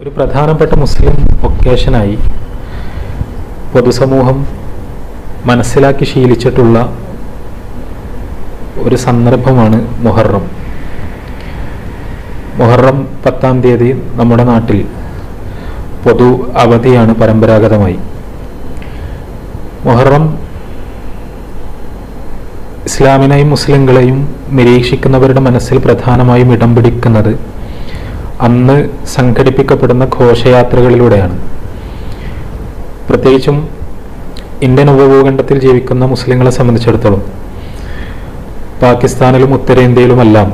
ഒരു പ്രധാനപ്പെട്ട മുസ്ലിം ഒക്കേഷനായി പൊതുസമൂഹം മനസ്സിലാക്കി ശീലിച്ചിട്ടുള്ള ഒരു സന്ദർഭമാണ് മുഹറം മുഹറം പത്താം തീയതി നമ്മുടെ നാട്ടിൽ പൊതു അവധിയാണ് പരമ്പരാഗതമായി മുഹറം ഇസ്ലാമിനെയും മുസ്ലിങ്ങളെയും നിരീക്ഷിക്കുന്നവരുടെ മനസ്സിൽ പ്രധാനമായും ഇടം പിടിക്കുന്നത് അന്ന് സംഘടിപ്പിക്കപ്പെടുന്ന ഘോഷയാത്രകളിലൂടെയാണ് പ്രത്യേകിച്ചും ഇന്ത്യൻ ഉപഭൂഖണ്ഡത്തിൽ ജീവിക്കുന്ന മുസ്ലിങ്ങളെ സംബന്ധിച്ചിടത്തോളം പാകിസ്ഥാനിലും ഉത്തരേന്ത്യയിലുമെല്ലാം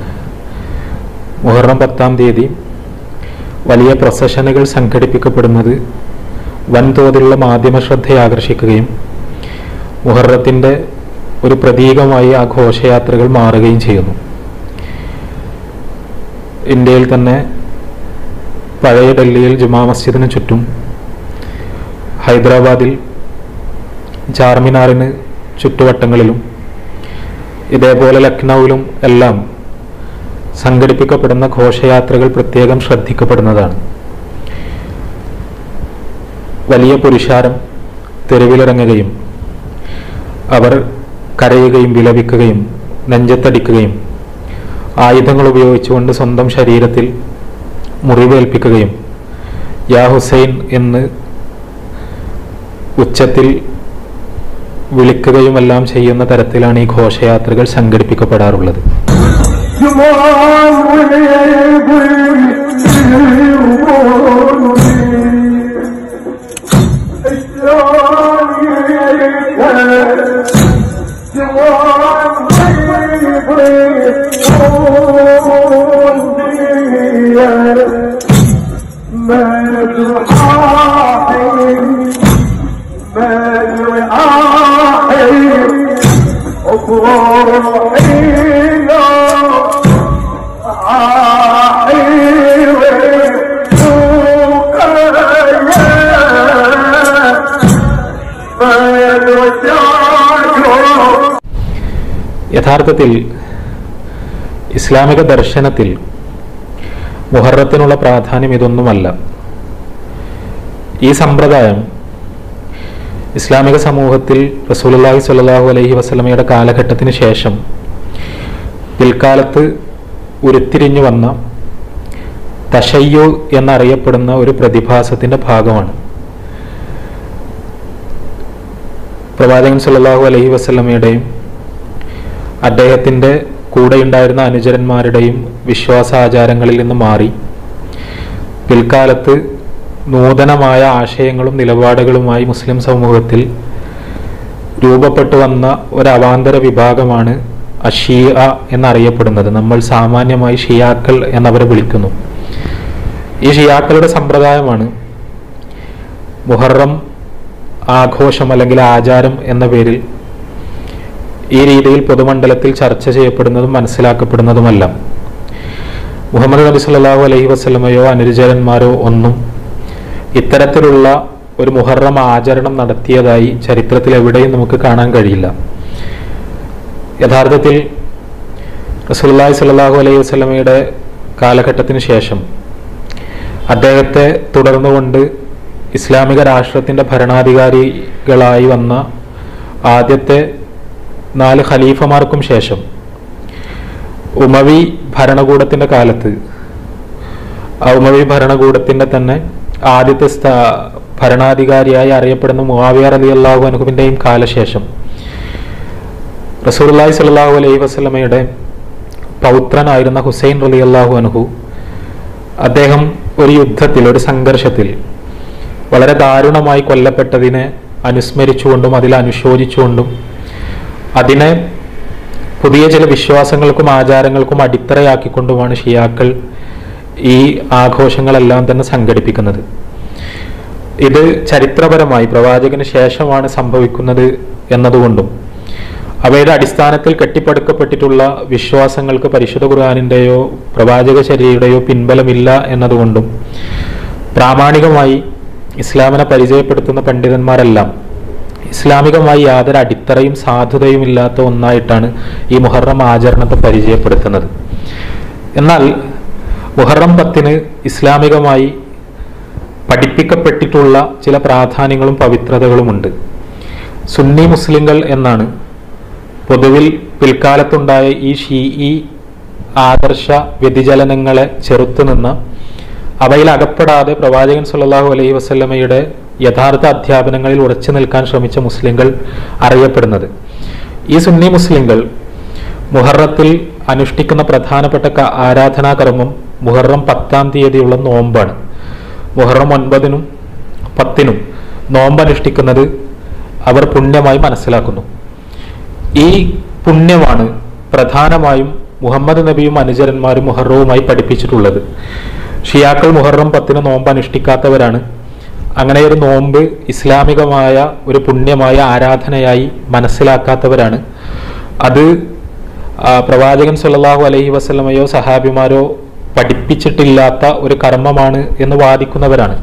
മുഹറം പത്താം തീയതി വലിയ പ്രൊസഷനുകൾ സംഘടിപ്പിക്കപ്പെടുന്നത് വൻതോതിലുള്ള മാധ്യമ ശ്രദ്ധയെ ആകർഷിക്കുകയും മുഹറത്തിൻ്റെ ഒരു പ്രതീകമായി ആ ഘോഷയാത്രകൾ മാറുകയും ചെയ്യുന്നു ഇന്ത്യയിൽ തന്നെ പഴയ ഡൽഹിയിൽ ജുമാ മസ്ജിദിന് ചുറ്റും ഹൈദരാബാദിൽ ചാർമിനാറിന് ചുറ്റുവട്ടങ്ങളിലും ഇതേപോലെ ലക്നൌവിലും എല്ലാം സംഘടിപ്പിക്കപ്പെടുന്ന ഘോഷയാത്രകൾ പ്രത്യേകം ശ്രദ്ധിക്കപ്പെടുന്നതാണ് വലിയ പുരുഷാരം തെരുവിലിറങ്ങുകയും അവർ കരയുകയും വിലപിക്കുകയും നെഞ്ചത്തടിക്കുകയും ആയുധങ്ങൾ ഉപയോഗിച്ചുകൊണ്ട് സ്വന്തം ശരീരത്തിൽ മുറിവേൽപ്പിക്കുകയും യാ ഹുസൈൻ എന്ന് ഉച്ചത്തിൽ വിളിക്കുകയുമെല്ലാം ചെയ്യുന്ന തരത്തിലാണ് ഈ ഘോഷയാത്രകൾ സംഘടിപ്പിക്കപ്പെടാറുള്ളത് യഥാർത്ഥത്തിൽ ഇസ്ലാമിക ദർശനത്തിൽ മുഹറത്തിനുള്ള പ്രാധാന്യം ഇതൊന്നുമല്ല ഈ സമ്പ്രദായം ഇസ്ലാമിക സമൂഹത്തിൽ റസൂലുള്ളാഹി സ്വല്ലല്ലാഹു അലൈഹി വസല്ലമയുടെ കാലഘട്ടത്തിന് ശേഷം പിൽക്കാലത്ത് ഉരുത്തിരിഞ്ഞു വന്ന തശയ്യോ എന്നറിയപ്പെടുന്ന ഒരു പ്രതിഭാസത്തിന്റെ ഭാഗമാണ് പ്രവാചകൻ സല്ലല്ലാഹു അലൈഹി വസല്ലമയുടെയും അദ്ദേഹത്തിൻ്റെ കൂടെയുണ്ടായിരുന്ന അനുചരന്മാരുടെയും വിശ്വാസാചാരങ്ങളിൽ നിന്ന് മാറി പിൽക്കാലത്ത് നൂതനമായ ആശയങ്ങളും നിലപാടുകളുമായി മുസ്ലിം സമൂഹത്തിൽ രൂപപ്പെട്ടു വന്ന ഒരു അവാന്തര വിഭാഗമാണ് അഷിയ എന്നറിയപ്പെടുന്നത് നമ്മൾ സാമാന്യമായി ഷിയാക്കൾ എന്നവരെ വിളിക്കുന്നു ഈ ഷിയാക്കളുടെ സമ്പ്രദായമാണ് മുഹറം ആഘോഷം അല്ലെങ്കിൽ ആചാരം എന്ന പേരിൽ ഈ രീതിയിൽ പൊതുമണ്ഡലത്തിൽ ചർച്ച ചെയ്യപ്പെടുന്നതും മനസ്സിലാക്കപ്പെടുന്നതുമല്ല മുഹമ്മദ് നബി സല്ലല്ലാഹു അലൈഹി വസല്ലമയോ അനുരുചരന്മാരോ ഒന്നും ഇത്തരത്തിലുള്ള ഒരു മുഹറം ആചരണം നടത്തിയതായി ചരിത്രത്തിൽ എവിടെയും നമുക്ക് കാണാൻ കഴിയില്ല യഥാർത്ഥത്തിൽ റസൂലുള്ളാഹി സ്വല്ലല്ലാഹു അലൈഹി വസല്ലമയുടെ കാലഘട്ടത്തിന് ശേഷം അദ്ദേഹത്തെ തുടർന്നുകൊണ്ട് ഇസ്ലാമിക രാഷ്ട്രത്തിൻ്റെ ഭരണാധികാരികളായി വന്ന ആദ്യത്തെ നാല് ഖലീഫമാർക്കും ശേഷം ഉമവി ഭരണകൂടത്തിൻ്റെ കാലത്ത് ആ ഉമവി ഭരണകൂടത്തിൻ്റെ തന്നെ ആദ്യത്തെ സ്ഥാ ഭരണാധികാരിയായി അറിയപ്പെടുന്ന മുവാവിയ റലി അള്ളാഹു അനുഹുവിൻ്റെയും കാലശേഷം റസൂർലായി സല്ലാഹു അലൈഹി വസ്ലമയുടെ പൗത്രനായിരുന്ന ഹുസൈൻ റലി അള്ളാഹു അനുഹു അദ്ദേഹം ഒരു യുദ്ധത്തിൽ ഒരു സംഘർഷത്തിൽ വളരെ ദാരുണമായി കൊല്ലപ്പെട്ടതിനെ അനുസ്മരിച്ചുകൊണ്ടും അതിൽ അനുശോചിച്ചുകൊണ്ടും അതിനെ പുതിയ ചില വിശ്വാസങ്ങൾക്കും ആചാരങ്ങൾക്കും അടിത്തറയാക്കിക്കൊണ്ടുമാണ് ഷിയാക്കൾ ഈ ആഘോഷങ്ങളെല്ലാം തന്നെ സംഘടിപ്പിക്കുന്നത് ഇത് ചരിത്രപരമായി പ്രവാചകന് ശേഷമാണ് സംഭവിക്കുന്നത് എന്നതുകൊണ്ടും അവയുടെ അടിസ്ഥാനത്തിൽ കെട്ടിപ്പടുക്കപ്പെട്ടിട്ടുള്ള വിശ്വാസങ്ങൾക്ക് പരിശുദ്ധ ഖുർആാനിൻ്റെയോ പ്രവാചക ചര്യയുടെയോ പിൻബലമില്ല എന്നതുകൊണ്ടും പ്രാമാണികമായി ഇസ്ലാമിനെ പരിചയപ്പെടുത്തുന്ന പണ്ഡിതന്മാരെല്ലാം ഇസ്ലാമികമായി യാതൊരു അടിത്തറയും സാധുതയും ഇല്ലാത്ത ഒന്നായിട്ടാണ് ഈ മുഹറം ആചരണത്തെ പരിചയപ്പെടുത്തുന്നത് എന്നാൽ മുഹറം പത്തിന് ഇസ്ലാമികമായി പഠിപ്പിക്കപ്പെട്ടിട്ടുള്ള ചില പ്രാധാന്യങ്ങളും പവിത്രതകളുമുണ്ട് സുന്നി മുസ്ലിങ്ങൾ എന്നാണ് പൊതുവിൽ പിൽക്കാലത്തുണ്ടായ ഈ ഷീഇ ആദർശ വ്യതിചലനങ്ങളെ ചെറുത്തുനിന്ന് അവയിൽ അകപ്പെടാതെ പ്രവാചകൻ സല്ലല്ലാഹു അലൈഹി വസല്ലമയുടെ യഥാർത്ഥ അധ്യാപനങ്ങളിൽ ഉറച്ചു നിൽക്കാൻ ശ്രമിച്ച മുസ്ലിങ്ങൾ അറിയപ്പെടുന്നത് ഈ സുന്നി മുസ്ലിങ്ങൾ മുഹറത്തിൽ അനുഷ്ഠിക്കുന്ന പ്രധാനപ്പെട്ട ക- ആരാധനാകർമ്മം മുഹറം പത്താം തീയതിയുള്ള നോമ്പാണ് മുഹറം ഒൻപതിനും പത്തിനും നോമ്പ് അനുഷ്ഠിക്കുന്നത് അവർ പുണ്യമായി മനസ്സിലാക്കുന്നു ഈ പുണ്യമാണ് പ്രധാനമായും മുഹമ്മദ് നബിയും അനുചരന്മാരും മുഹറവുമായി പഠിപ്പിച്ചിട്ടുള്ളത് ഷിയാക്കൾ മുഹറം പത്തിന് നോമ്പ് അനുഷ്ഠിക്കാത്തവരാണ് അങ്ങനെ ഒരു നോമ്പ് ഇസ്ലാമികമായ ഒരു പുണ്യമായ ആരാധനയായി മനസ്സിലാക്കാത്തവരാണ് അത് ആ, പ്രവാചകൻ സല്ലല്ലാഹു അലൈഹി വസല്ലമയോ സഹാബിമാരോ പഠിപ്പിച്ചിട്ടില്ലാത്ത ഒരു കർമ്മമാണ് എന്ന് വാദിക്കുന്നവരാണ്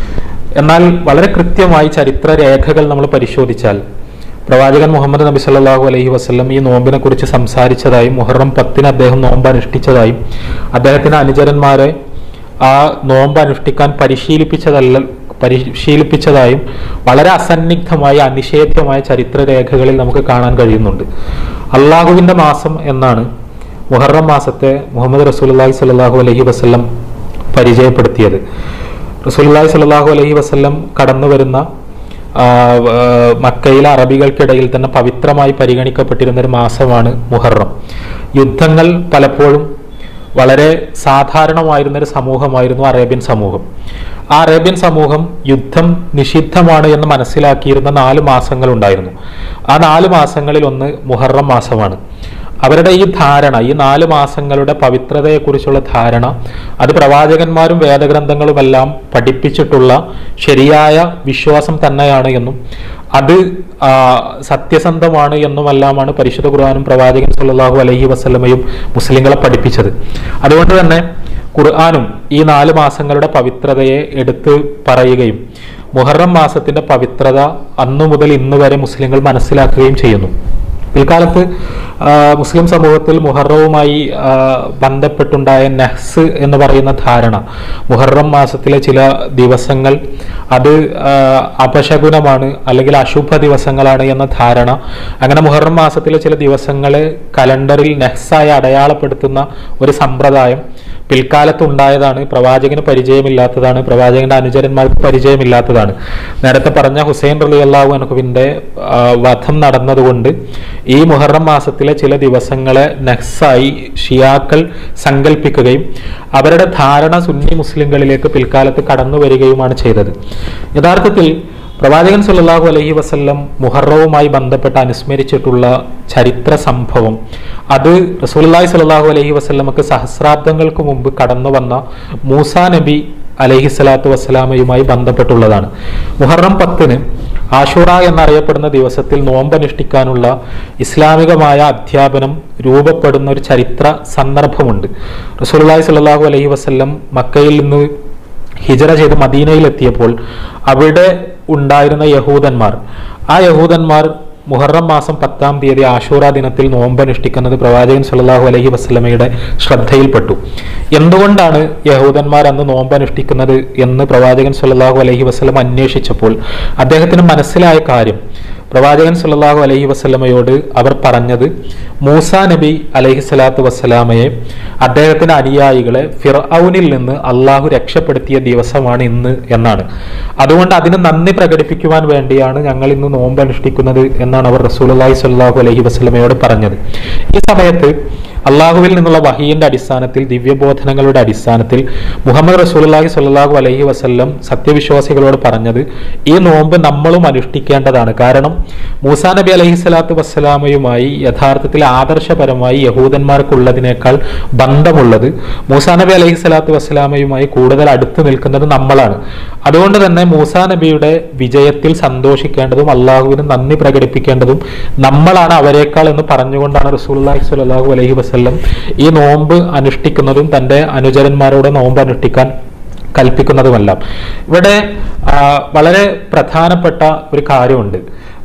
എന്നാൽ വളരെ കൃത്യമായി ചരിത്ര രേഖകൾ നമ്മൾ പരിശോധിച്ചാൽ പ്രവാചകൻ മുഹമ്മദ് നബി സല്ലല്ലാഹു അലൈഹി വസല്ലം ഈ നോമ്പിനെ കുറിച്ച് സംസാരിച്ചതായും മുഹറം പത്തിന് അദ്ദേഹം നോമ്പ് അനുഷ്ഠിച്ചതായും അദ്ദേഹത്തിന്റെ അനുചരന്മാരെ ആ നോമ്പ് അനുഷ്ഠിക്കാൻ പരിശീലിപ്പിച്ചതല്ല പരിശീലിപ്പിച്ചതായും വളരെ അസന്നിഗ്ധമായ അനിഷേധ്യമായ ചരിത്ര രേഖകളിൽ നമുക്ക് കാണാൻ കഴിയുന്നുണ്ട് അള്ളാഹുവിന്റെ മാസം എന്നാണ് മുഹറം മാസത്തെ മുഹമ്മദ് റസൂലുള്ളാഹി സ്വല്ലല്ലാഹു അലൈഹി വസല്ലം പരിചയപ്പെടുത്തിയത് റസൂലുള്ളാഹി സ്വല്ലല്ലാഹു അലൈഹി വസല്ലം കടന്നു വരുന്ന ആ, ആ, മക്കയിലെ അറബികൾക്കിടയിൽ തന്നെ പവിത്രമായി പരിഗണിക്കപ്പെട്ടിരുന്ന ഒരു മാസമാണ് മുഹറം യുദ്ധങ്ങൾ പലപ്പോഴും വളരെ സാധാരണമായിരുന്ന ഒരു സമൂഹമായിരുന്നു അറേബ്യൻ സമൂഹം ആ അറേബ്യൻ സമൂഹം യുദ്ധം നിഷിദ്ധമാണ് എന്ന് മനസ്സിലാക്കിയിരുന്ന നാല് മാസങ്ങൾ ഉണ്ടായിരുന്നു ആ നാല് മാസങ്ങളിൽ ഒന്ന് മുഹറം മാസമാണ് അവരുടെ ഈ ധാരണ ഈ നാല് മാസങ്ങളുടെ പവിത്രതയെക്കുറിച്ചുള്ള ധാരണ അത് പ്രവാചകന്മാരും വേദഗ്രന്ഥങ്ങളുമെല്ലാം പഠിപ്പിച്ചിട്ടുള്ള ശരിയായ വിശ്വാസം തന്നെയാണ് എന്നും അത് ആ, സത്യസന്ധമാണ് എന്നുമെല്ലാമാണ് പരിശുദ്ധ ഖുർആാനും പ്രവാചകൻ സല്ലല്ലാഹു അലൈഹി വസല്ലമയും മുസ്ലിങ്ങളെ പഠിപ്പിച്ചത് അതുകൊണ്ട് തന്നെ ഖുർആാനും ഈ നാല് മാസങ്ങളുടെ പവിത്രതയെ എടുത്ത് പറയുകയും മുഹറം മാസത്തിന്റെ പവിത്രത അന്നു മുതൽ ഇന്ന് വരെ മുസ്ലിങ്ങൾ മനസ്സിലാക്കുകയും ചെയ്യുന്നു പിൽക്കാലത്ത് ആ, മുസ്ലിം സമൂഹത്തിൽ മുഹറവുമായി ആ, ബന്ധപ്പെട്ടുണ്ടായ നെഹ്സ് എന്ന് പറയുന്ന ധാരണ മുഹറം മാസത്തിലെ ചില ദിവസങ്ങൾ അത് ആ, അപശകുനമാണ് അല്ലെങ്കിൽ അശുഭ ദിവസങ്ങളാണ് എന്ന ധാരണ അങ്ങനെ മുഹറം മാസത്തിലെ ചില ദിവസങ്ങളെ കലണ്ടറിൽ നെഹ്സായി അടയാളപ്പെടുത്തുന്ന ഒരു സമ്പ്രദായം പിൽക്കാലത്ത് ഉണ്ടായതാണ് പ്രവാചകന് പരിചയമില്ലാത്തതാണ് പ്രവാചകന്റെ അനുചരന്മാർക്ക് പരിചയമില്ലാത്തതാണ് നേരത്തെ പറഞ്ഞ ഹുസൈൻ റലി അള്ളാഹു അനഹുവിന്റെ ആ, വധം നടന്നതുകൊണ്ട് ഈ മുഹറം മാസത്തിലെ ചില ദിവസങ്ങളെ നഹ്സായി ഷിയാക്കൾ സങ്കല്പിക്കുകയും അവരുടെ ധാരണ സുന്നി മുസ്ലിങ്ങളിലേക്ക് പിൽക്കാലത്ത് കടന്നു വരികയുമാണ് ചെയ്തത് യഥാർത്ഥത്തിൽ പ്രവാചകൻ സല്ലല്ലാഹു അലൈഹി വസല്ലം മുഹറവുമായി ബന്ധപ്പെട്ട് അനുസ്മരിച്ചിട്ടുള്ള ചരിത്ര സംഭവം അത് റസൂലുള്ളാഹി സ്വല്ലല്ലാഹു അലൈഹി വസല്ലമക്ക് സഹസ്രാബ്ദങ്ങൾക്ക് മുമ്പ് കടന്നു വന്ന മൂസാ നബി അലൈഹി സ്വലാത്തു വസ്സലാമയുമായി ബന്ധപ്പെട്ടുള്ളതാണ് മുഹറം പത്തിന് ആഷുറ എന്നറിയപ്പെടുന്ന ദിവസത്തിൽ നോമ്പനുഷ്ഠിക്കാനുള്ള ഇസ്ലാമികമായ അധ്യാപനം രൂപപ്പെടുന്ന ഒരു ചരിത്ര സന്ദർഭമുണ്ട് റസൂലുള്ളാഹി സ്വല്ലല്ലാഹു അലൈഹി വസല്ലം മക്കയിൽ നിന്ന് ഹിജറ ചെയ്ത് മദീനയിലെത്തിയപ്പോൾ അവിടെ ഉണ്ടായിരുന്ന യഹൂദന്മാർ ആ യഹൂദന്മാർ മുഹറം മാസം പത്താം തീയതി ആഷൂറ ദിനത്തിൽ നോമ്പനുഷ്ഠിക്കുന്നത് പ്രവാചകൻ സല്ലല്ലാഹു അലൈഹി വസല്ലമയുടെ ശ്രദ്ധയിൽപ്പെട്ടു എന്തുകൊണ്ടാണ് യഹൂദന്മാർ അന്ന് നോമ്പനുഷ്ഠിക്കുന്നത് എന്ന് പ്രവാചകൻ സല്ലല്ലാഹു അലൈഹി വസല്ലം അന്വേഷിച്ചപ്പോൾ അദ്ദേഹത്തിന് മനസ്സിലായ കാര്യം പ്രവാചകൻ സല്ലല്ലാഹു അലൈഹി വസല്ലമയോട് അവർ പറഞ്ഞത് മൂസ നബി അലൈഹി സ്വലാത്തു വസ്സലാമയെ അദ്ദേഹത്തിന്റെ അനുയായികളെ ഫിർഔനിൽ നിന്ന് അള്ളാഹു രക്ഷപ്പെടുത്തിയ ദിവസമാണ് ഇന്ന് എന്നാണ് അതുകൊണ്ട് അതിന് നന്ദി പ്രകടിപ്പിക്കുവാൻ വേണ്ടിയാണ് ഞങ്ങൾ ഇന്ന് നോമ്പ് അനുഷ്ഠിക്കുന്നത് എന്നാണ് അവർ റസൂലുള്ളാഹി സ്വല്ലല്ലാഹു അലൈഹി വസല്ലമയോട് പറഞ്ഞത് ഈ സമയത്ത് അള്ളാഹുവിൽ നിന്നുള്ള വഹീന്റെ അടിസ്ഥാനത്തിൽ ദിവ്യബോധനങ്ങളുടെ അടിസ്ഥാനത്തിൽ മുഹമ്മദ് റസൂലുള്ളാഹി സ്വല്ലല്ലാഹു അലൈഹി വസല്ലം സത്യവിശ്വാസികളോട് പറഞ്ഞത് ഈ നോമ്പ് നമ്മളും അനുഷ്ഠിക്കേണ്ടതാണ് കാരണം മൂസാ നബി അലൈഹി സ്വലാത്തു വസ്സലാമയുമായി യഥാർത്ഥത്തിൽ ആദർശപരമായി യഹൂദന്മാർക്കുള്ളതിനേക്കാൾ ബന്ധമുള്ളത് മൂസാ നബി അലൈഹി സ്വലാത്തു വസ്സലാമയുമായി കൂടുതൽ അടുത്ത് നിൽക്കുന്നത് നമ്മളാണ് അതുകൊണ്ട് തന്നെ മൂസാ നബിയുടെ വിജയത്തിൽ സന്തോഷിക്കേണ്ടതും അള്ളാഹുവിന് നന്ദി പ്രകടിപ്പിക്കേണ്ടതും നമ്മളാണ് അവരെക്കാൾ എന്ന് പറഞ്ഞുകൊണ്ടാണ് റസൂലുള്ളാഹി സ്വല്ലല്ലാഹു അലൈഹി വസല്ലം ഈ നോമ്പ് അനുഷ്ഠിക്കുന്നതും തന്റെ അനുചരന്മാരോട് നോമ്പ് അനുഷ്ഠിക്കാൻ കൽപ്പിക്കുന്നതുമെല്ലാം ഇവിടെ ആ, വളരെ പ്രധാനപ്പെട്ട ഒരു കാര്യമുണ്ട്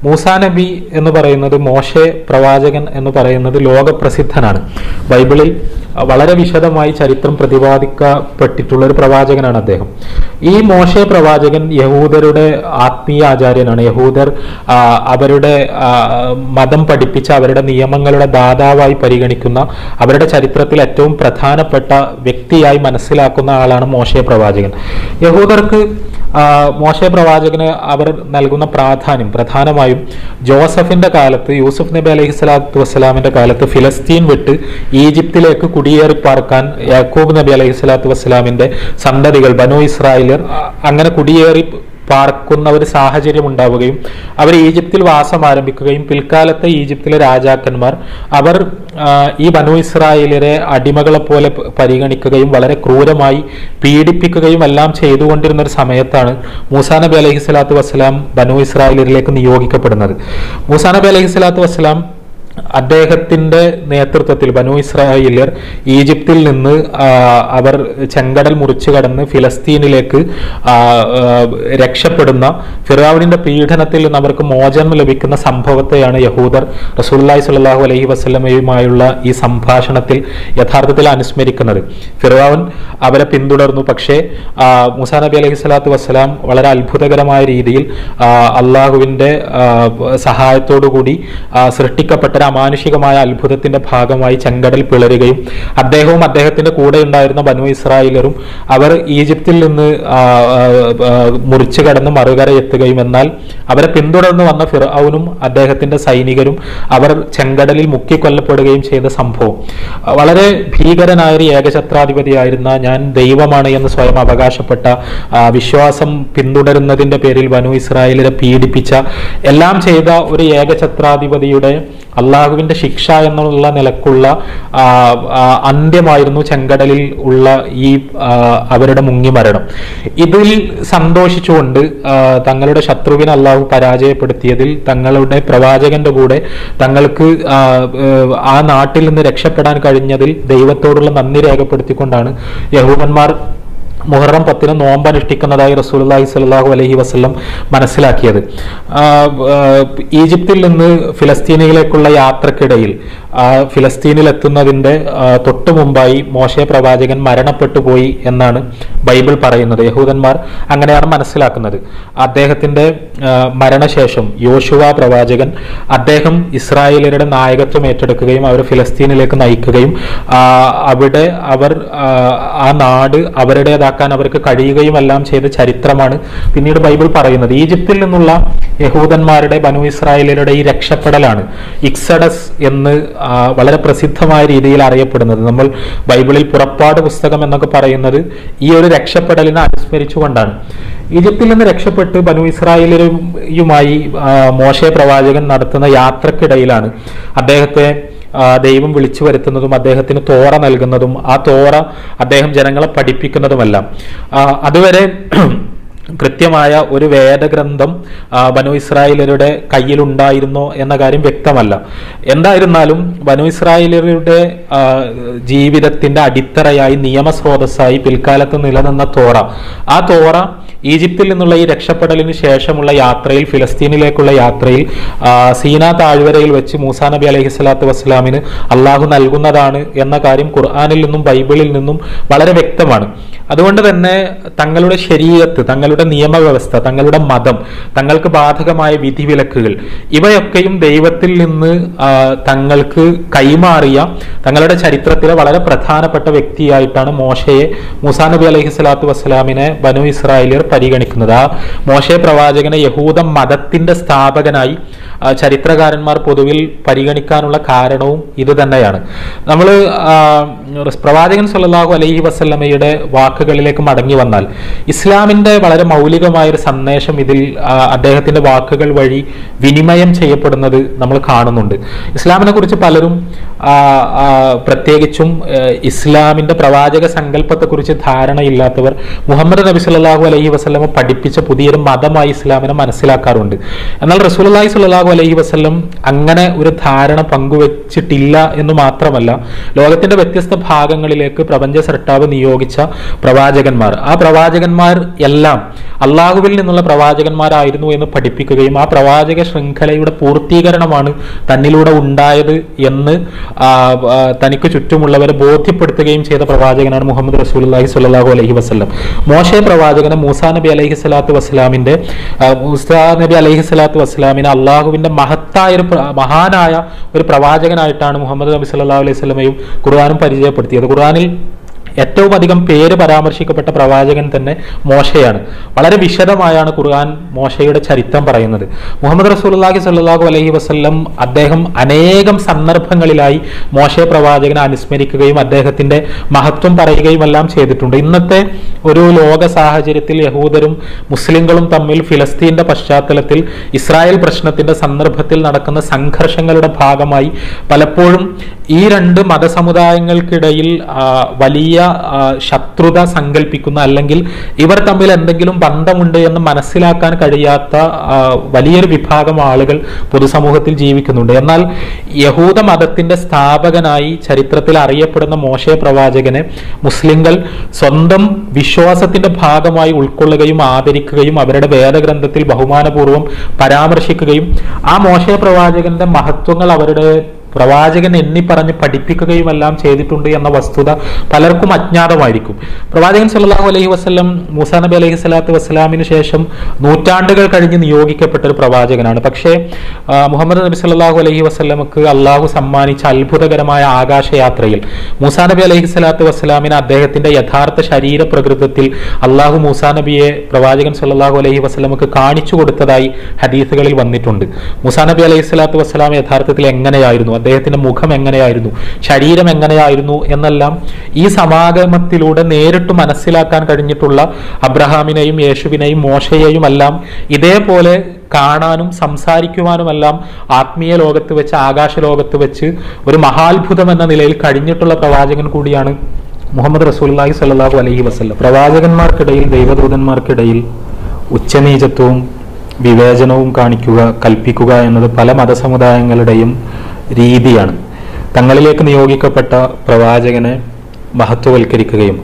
മൂസാ നബി എന്ന് പറയുന്നത് മോശെ പ്രവാചകൻ എന്ന് പറയുന്നത് ലോകപ്രസിദ്ധനാണ് ബൈബിളിൽ അഹ് വളരെ വിശദമായി ചരിത്രം പ്രതിപാദിക്കപ്പെട്ടിട്ടുള്ള ഒരു പ്രവാചകനാണ് അദ്ദേഹം ഈ മോശെ പ്രവാചകൻ യഹൂദരുടെ ആത്മീയ ആചാര്യനാണ് യഹൂദർ ആ, അവരുടെ ആ, മതം പഠിപ്പിച്ച അവരുടെ നിയമങ്ങളുടെ ദാതാവായി പരിഗണിക്കുന്ന അവരുടെ ചരിത്രത്തിൽ ഏറ്റവും പ്രധാനപ്പെട്ട വ്യക്തിയായി മനസ്സിലാക്കുന്ന ആളാണ് മോശെ പ്രവാചകൻ യഹൂദർക്ക് ആ, മോശെ പ്രവാചകന് അവർ നൽകുന്ന പ്രാധാന്യം പ്രധാനമായും ജോസഫിന്റെ കാലത്ത് യൂസുഫ് നബി അലൈഹി സ്വലാത്തു വസ്സലാമിന്റെ കാലത്ത് ഫിലസ്തീൻ വിട്ട് ഈജിപ്തിലേക്ക് കുടിയേറി പാർക്കാൻ യാക്കൂബ് നബി അലൈഹി സ്വലാത്തു വസ്സലാമിന്റെ സന്തതികൾ ബനു ഇസ്രായേലർ അ- അങ്ങനെ കുടിയേറി പാർക്കുന്ന ഒരു സാഹചര്യം ഉണ്ടാവുകയും അവർ ഈജിപ്തിൽ വാസം ആരംഭിക്കുകയും പിൽക്കാലത്തെ ഈജിപ്തിലെ രാജാക്കന്മാർ അവർ ആ, ഈ ബനു ഇസ്രായേലരെ അടിമകളെ പോലെ പ- പരിഗണിക്കുകയും വളരെ ക്രൂരമായി പീഡിപ്പിക്കുകയും എല്ലാം ചെയ്തുകൊണ്ടിരുന്ന ഒരു സമയത്താണ് മൂസാ നബി അലൈഹി സ്വലാത്തു വസ്സലാം ബനു ഇസ്രായേലരിലേക്ക് നിയോഗിക്കപ്പെടുന്നത് മൂസാ നബി അലൈഹി സ്വലാത്തു വസ്സലാം അദ്ദേഹത്തിന്റെ നേതൃത്വത്തിൽ ബനു ഇസ്രായേലിയർ ഈജിപ്തിൽ നിന്ന് ആ, അവർ ചെങ്കടൽ മുറിച്ചു കടന്ന് ഫിലസ്തീനിലേക്ക് ആ, ആ, രക്ഷപ്പെടുന്ന ഫിറാവിനിന്റെ പീഡനത്തിൽ നിന്ന് അവർക്ക് മോചനം ലഭിക്കുന്ന സംഭവത്തെയാണ് യഹൂദർ റസൂല്ലായി സ്വല്ലല്ലാഹു അലൈഹി വസല്ലമയുമായുള്ള ഈ സംഭാഷണത്തിൽ യഥാർത്ഥത്തിൽ അനുസ്മരിക്കുന്നത് ഫിറാവൻ അവരെ പിന്തുടർന്നു പക്ഷേ ആ, മൂസാ നബി അലൈഹി സ്വലാത്തു വസ്സലാം വളരെ അത്ഭുതകരമായ രീതിയിൽ ആ, അള്ളാഹുവിന്റെ ആ, സഹായത്തോടുകൂടി ആ, സൃഷ്ടിക്കപ്പെട്ട ഒരു അമാനുഷികമായ അത്ഭുതത്തിന്റെ ഭാഗമായി ചെങ്കടൽ പിളരുകയും അദ്ദേഹവും അദ്ദേഹത്തിന്റെ കൂടെ ഉണ്ടായിരുന്ന ബനു ഇസ്രായേലരും അവർ ഈജിപ്തിൽ നിന്ന് ആ, ആ, ആ, മുറിച്ചു കടന്ന് മറുകര എത്തുകയും എന്നാൽ അവരെ പിന്തുടർന്ന് വന്ന ഫിറൌനും അദ്ദേഹത്തിന്റെ സൈനികരും അവർ ചെങ്കടലിൽ മുക്കിക്കൊല്ലപ്പെടുകയും ചെയ്ത സംഭവം ആ, വളരെ ഭീകരനായ ഒരു ഏകഛത്രാധിപതിയായിരുന്ന ഞാൻ ദൈവമാണ് എന്ന് സ്വയം അവകാശപ്പെട്ട ആ, വിശ്വാസം പിന്തുടരുന്നതിന്റെ പേരിൽ ബനു ഇസ്രായേലിനെ പീഡിപ്പിച്ച എല്ലാം ചെയ്ത ഒരു ഏകഛത്രാധിപതിയുടെ അള്ളാഹുവിന്റെ ശിക്ഷ എന്നുള്ള നിലക്കുള്ള ആ, ആ, അന്ത്യമായിരുന്നു ചെങ്കടലിൽ ഉള്ള ഈ ആ, അവരുടെ മുങ്ങിമരണം ഇതിൽ സന്തോഷിച്ചുകൊണ്ട് ആ, തങ്ങളുടെ ശത്രുവിനെ അള്ളാഹു പരാജയപ്പെടുത്തിയതിൽ തങ്ങളുടെ പ്രവാചകന്റെ കൂടെ തങ്ങൾക്ക് ആ, ഏഹ്, ആ നാട്ടിൽ നിന്ന് രക്ഷപ്പെടാൻ കഴിഞ്ഞതിൽ ദൈവത്തോടുള്ള നന്ദി രേഖപ്പെടുത്തിക്കൊണ്ടാണ് യഹൂദന്മാർ മുഹറം പത്തിന് നോമ്പ് അനുഷ്ഠിക്കുന്നതായി റസൂലുള്ളാഹി സ്വല്ലല്ലാഹു അലൈഹി വസല്ലം മനസ്സിലാക്കിയത് ആ, ആ, ഈജിപ്തിൽ നിന്ന് ഫിലസ്തീനിലേക്കുള്ള യാത്രക്കിടയിൽ ആ, ഫിലസ്തീനിൽ എത്തുന്നതിന്റെ ആ, തൊട്ടു മുമ്പായി മോശെ പ്രവാചകൻ മരണപ്പെട്ടു പോയി എന്നാണ് ബൈബിൾ പറയുന്നത് യഹൂദന്മാർ അങ്ങനെയാണ് മനസ്സിലാക്കുന്നത് അദ്ദേഹത്തിന്റെ ആ, മരണശേഷം യോശുവ പ്രവാചകൻ അദ്ദേഹം ഇസ്രായേലരുടെ നായകത്വം ഏറ്റെടുക്കുകയും അവർ ഫിലസ്തീനിലേക്ക് നയിക്കുകയും ആ, അവിടെ അവർ ആ, ആ നാട് അവരുടേതാക്കാൻ അവർക്ക് കഴിയുകയും എല്ലാം ചെയ്ത ചരിത്രമാണ് പിന്നീട് ബൈബിൾ പറയുന്നത് ഈജിപ്തിൽ നിന്നുള്ള യഹൂദന്മാരുടെ ബനു ഇസ്രായേലരുടെ ഈ രക്ഷപ്പെടലാണ് ഇക്സഡസ് എന്ന് ആ, വളരെ പ്രസിദ്ധമായ രീതിയിൽ അറിയപ്പെടുന്നത് നമ്മൾ ബൈബിളിൽ പുറപ്പാട് പുസ്തകം എന്നൊക്കെ പറയുന്നത് ഈ ഒരു രക്ഷപ്പെടലിനെ അനുസ്മരിച്ചുകൊണ്ടാണ് ഈജിപ്തിൽ നിന്ന് രക്ഷപ്പെട്ട് ബനു ഇസ്രായേലരുമായി ആ, മോശെ പ്രവാചകൻ നടത്തുന്ന യാത്രക്കിടയിലാണ് അദ്ദേഹത്തെ ആ, ദൈവം വിളിച്ചു വരുത്തുന്നതും അദ്ദേഹത്തിന് തോറ നൽകുന്നതും ആ തോറ അദ്ദേഹം ജനങ്ങളെ പഠിപ്പിക്കുന്നതുമെല്ലാം ആ, അതുവരെ കൃത്യമായ ഒരു വേദഗ്രന്ഥം ആ, ബനു ഇസ്രായേലരുടെ കയ്യിലുണ്ടായിരുന്നോ എന്ന കാര്യം വ്യക്തമല്ല എന്തായിരുന്നാലും ബനു ഇസ്രായേലരുടെ ആ, ജീവിതത്തിന്റെ അടിത്തറയായി നിയമസ്രോതസ്സായി പിൽക്കാലത്ത് നിലനിന്ന തോറ ആ തോറ ഈജിപ്തിൽ നിന്നുള്ള ഈ രക്ഷപ്പെടലിന് ശേഷമുള്ള യാത്രയിൽ ഫിലസ്തീനിലേക്കുള്ള യാത്രയിൽ ആ, സീനാ താഴ്വരയിൽ വെച്ച് മൂസാ നബി അലൈഹി സ്വലാത്തു വസ്സലാമിന് അള്ളാഹു നൽകുന്നതാണ് എന്ന കാര്യം ഖുർആാനിൽ നിന്നും ബൈബിളിൽ നിന്നും വളരെ വ്യക്തമാണ് അതുകൊണ്ട് തന്നെ തങ്ങളുടെ ശരീരത്ത് തങ്ങളുടെ നിയമവ്യവസ്ഥ തങ്ങളുടെ മതം തങ്ങൾക്ക് ബാധകമായ വിധിവിലക്കുകൾ ഇവയൊക്കെയും ദൈവത്തിൽ നിന്ന് ആ, തങ്ങൾക്ക് കൈമാറിയ തങ്ങളുടെ ചരിത്രത്തിലെ വളരെ പ്രധാനപ്പെട്ട വ്യക്തിയായിട്ടാണ് മോശയെ മൂസാ നബി അലൈഹി സ്വലാത്തു വസ്സലാമിനെ ബനു ഇസ്രായേലിയർ പരിഗണിക്കുന്നത് ആ മോശെ പ്രവാചകനെ യഹൂദ മതത്തിന്റെ സ്ഥാപകനായി ആ, ചരിത്രകാരന്മാർ പൊതുവിൽ പരിഗണിക്കാനുള്ള കാരണവും ഇത് തന്നെയാണ് നമ്മൾ പ്രവാചകൻ സല്ലല്ലാഹു അലൈഹി വസല്ലമയുടെ വാക്കുകളിലേക്ക് മടങ്ങി വന്നാൽ ഇസ്ലാമിന്റെ വളരെ മൗലികമായ ഒരു സന്ദേശം ഇതിൽ ആ, അദ്ദേഹത്തിന്റെ വാക്കുകൾ വഴി വിനിമയം ചെയ്യപ്പെടുന്നത് നമ്മൾ കാണുന്നുണ്ട് ഇസ്ലാമിനെ കുറിച്ച് പലരും ആ, ആ, പ്രത്യേകിച്ചും ആ, ഇസ്ലാമിന്റെ പ്രവാചക സങ്കല്പത്തെക്കുറിച്ച് ധാരണയില്ലാത്തവർ മുഹമ്മദ് നബി സല്ലല്ലാഹു അലൈഹി വസല്ലമ പഠിപ്പിച്ച പുതിയൊരു മതമായി ഇസ്ലാമിനെ മനസ്സിലാക്കാറുണ്ട് എന്നാൽ റസൂലുള്ളാഹി സ്വല്ലല്ലാഹു അലൈഹി വസല്ലം അങ്ങനെ ഒരു ധാരണ പങ്കുവച്ചിട്ടില്ല എന്ന് മാത്രമല്ല ലോകത്തിന്റെ വ്യത്യസ്ത ഭാഗങ്ങളിലേക്ക് പ്രപഞ്ച സൃഷ്ടാവ് നിയോഗിച്ച പ്രവാചകന്മാർ ആ പ്രവാചകന്മാർ എല്ലാം അള്ളാഹുവിൽ നിന്നുള്ള പ്രവാചകന്മാരായിരുന്നു എന്ന് പഠിപ്പിക്കുകയും ആ പ്രവാചക ശൃംഖലയുടെ പൂർത്തീകരണമാണ് തന്നിലൂടെ ഉണ്ടായത് എന്ന് ആ, ആ, തനിക്ക് ചുറ്റുമുള്ളവരെ ബോധ്യപ്പെടുത്തുകയും ചെയ്ത പ്രവാചകനാണ് മുഹമ്മദ് റസൂലുള്ളാഹി സ്വല്ലല്ലാഹു അലൈഹി വസല്ലം മോശെ പ്രവാചകനെ മൂസാ നബി അലൈഹി സ്വലാത്തു വസ്സലാമിന്റെ ആ, മൂസാ നബി അലൈഹി സ്വലാത്തു വസ്സലാമിനെ അള്ളാഹുവിന്റെ മഹത്തായ ഒരു പ്ര- മഹാനായ ഒരു പ്രവാചകനായിട്ടാണ് മുഹമ്മദ് നബി സല്ലല്ലാഹു അലൈഹി വസല്ലമയും ഖുർആാനും പരിചയപ്പെടുത്തിയത് ഖുർആനിൽ ഏറ്റവും അധികം പേര് പരാമർശിക്കപ്പെട്ട പ്രവാചകൻ തന്നെ മോശയാണ് വളരെ വിശദമായാണ് ഖുർആൻ മോശയുടെ ചരിത്രം പറയുന്നത് മുഹമ്മദ് റസൂലുള്ളാഹി സ്വല്ലല്ലാഹു അലൈഹി വസല്ലം അദ്ദേഹം അനേകം സന്ദർഭങ്ങളിലായി മോശെ പ്രവാചകനെ അനുസ്മരിക്കുകയും അദ്ദേഹത്തിന്റെ മഹത്വം പറയുകയും എല്ലാം ചെയ്തിട്ടുണ്ട് ഇന്നത്തെ ഒരു ലോക സാഹചര്യത്തിൽ യഹൂദരും മുസ്ലിങ്ങളും തമ്മിൽ ഫിലസ്തീന്റെ പശ്ചാത്തലത്തിൽ ഇസ്രായേൽ പ്രശ്നത്തിന്റെ സന്ദർഭത്തിൽ നടക്കുന്ന സംഘർഷങ്ങളുടെ ഭാഗമായി പലപ്പോഴും ഈ രണ്ട് മതസമുദായങ്ങൾക്കിടയിൽ ആ, വലിയ ആ, ശത്രുത സങ്കല്പിക്കുന്ന അല്ലെങ്കിൽ ഇവർ തമ്മിൽ എന്തെങ്കിലും ബന്ധമുണ്ട് എന്ന് മനസ്സിലാക്കാൻ കഴിയാത്ത ആ, വലിയൊരു വിഭാഗം ആളുകൾ പൊതുസമൂഹത്തിൽ ജീവിക്കുന്നുണ്ട് എന്നാൽ യഹൂദ മതത്തിന്റെ സ്ഥാപകനായി ചരിത്രത്തിൽ അറിയപ്പെടുന്ന മോശെ പ്രവാചകനെ മുസ്ലിങ്ങൾ സ്വന്തം വിശ്വാസത്തിന്റെ ഭാഗമായി ഉൾക്കൊള്ളുകയും ആദരിക്കുകയും അവരുടെ വേദഗ്രന്ഥത്തിൽ ബഹുമാനപൂർവ്വം പരാമർശിക്കുകയും ആ മോശെ പ്രവാചകന്റെ മഹത്വങ്ങൾ അവരുടെ പ്രവാചകൻ എണ്ണി പറഞ്ഞ് പഠിപ്പിക്കുകയും എല്ലാം ചെയ്തിട്ടുണ്ട് എന്ന വസ്തുത പലർക്കും അജ്ഞാതമായിരിക്കും പ്രവാചകൻ സല്ലല്ലാഹു അലൈഹി വസല്ലം മൂസാ നബി അലൈഹി സ്വലാത്തു വസ്സലാമിന് ശേഷം നൂറ്റാണ്ടുകൾ കഴിഞ്ഞ് നിയോഗിക്കപ്പെട്ട ഒരു പ്രവാചകനാണ് പക്ഷേ ആ, മുഹമ്മദ് നബി സല്ലല്ലാഹു അലൈഹി വസല്ലമക്ക് അള്ളാഹു സമ്മാനിച്ച അത്ഭുതകരമായ ആകാശയാത്രയിൽ മൂസാ നബി അലൈഹി സ്വലാത്തു വസ്സലാമിന് അദ്ദേഹത്തിന്റെ യഥാർത്ഥ ശരീര പ്രകൃതത്തിൽ അള്ളാഹു മൂസാ നബിയെ പ്രവാചകൻ സല്ലല്ലാഹു അലൈഹി വസല്ലമക്ക് കാണിച്ചു കൊടുത്തതായി ഹദീസുകളിൽ വന്നിട്ടുണ്ട് മൂസാ നബി അലൈഹി സ്വലാത്തു വസ്സലാം യഥാർത്ഥത്തിൽ എങ്ങനെയായിരുന്നു അദ്ദേഹത്തിന്റെ മുഖം എങ്ങനെയായിരുന്നു ശരീരം എങ്ങനെയായിരുന്നു എന്നെല്ലാം ഈ സമാഗമത്തിലൂടെ നേരിട്ട് മനസ്സിലാക്കാൻ കഴിഞ്ഞിട്ടുള്ള അബ്രഹാമിനെയും യേശുവിനെയും മോശയെയും എല്ലാം ഇതേപോലെ കാണാനും സംസാരിക്കുവാനുമെല്ലാം ആത്മീയ ലോകത്ത് വെച്ച് ആകാശ ലോകത്ത് വെച്ച് ഒരു മഹാത്ഭുതം എന്ന നിലയിൽ കഴിഞ്ഞിട്ടുള്ള പ്രവാചകൻ കൂടിയാണ് മുഹമ്മദ് റസൂലുള്ളാഹി സ്വല്ലല്ലാഹു അലൈഹി വസല്ലം പ്രവാചകന്മാർക്കിടയിൽ ദൈവദൂതന്മാർക്കിടയിൽ ഉച്ചനീചത്വവും വിവേചനവും കാണിക്കുക കൽപ്പിക്കുക എന്നത് പല മതസമുദായങ്ങളുടെയും രീതിയാണ് തങ്ങളിലേക്ക് നിയോഗിക്കപ്പെട്ട പ്രവാചകനെ മഹത്വവൽക്കരിക്കുകയും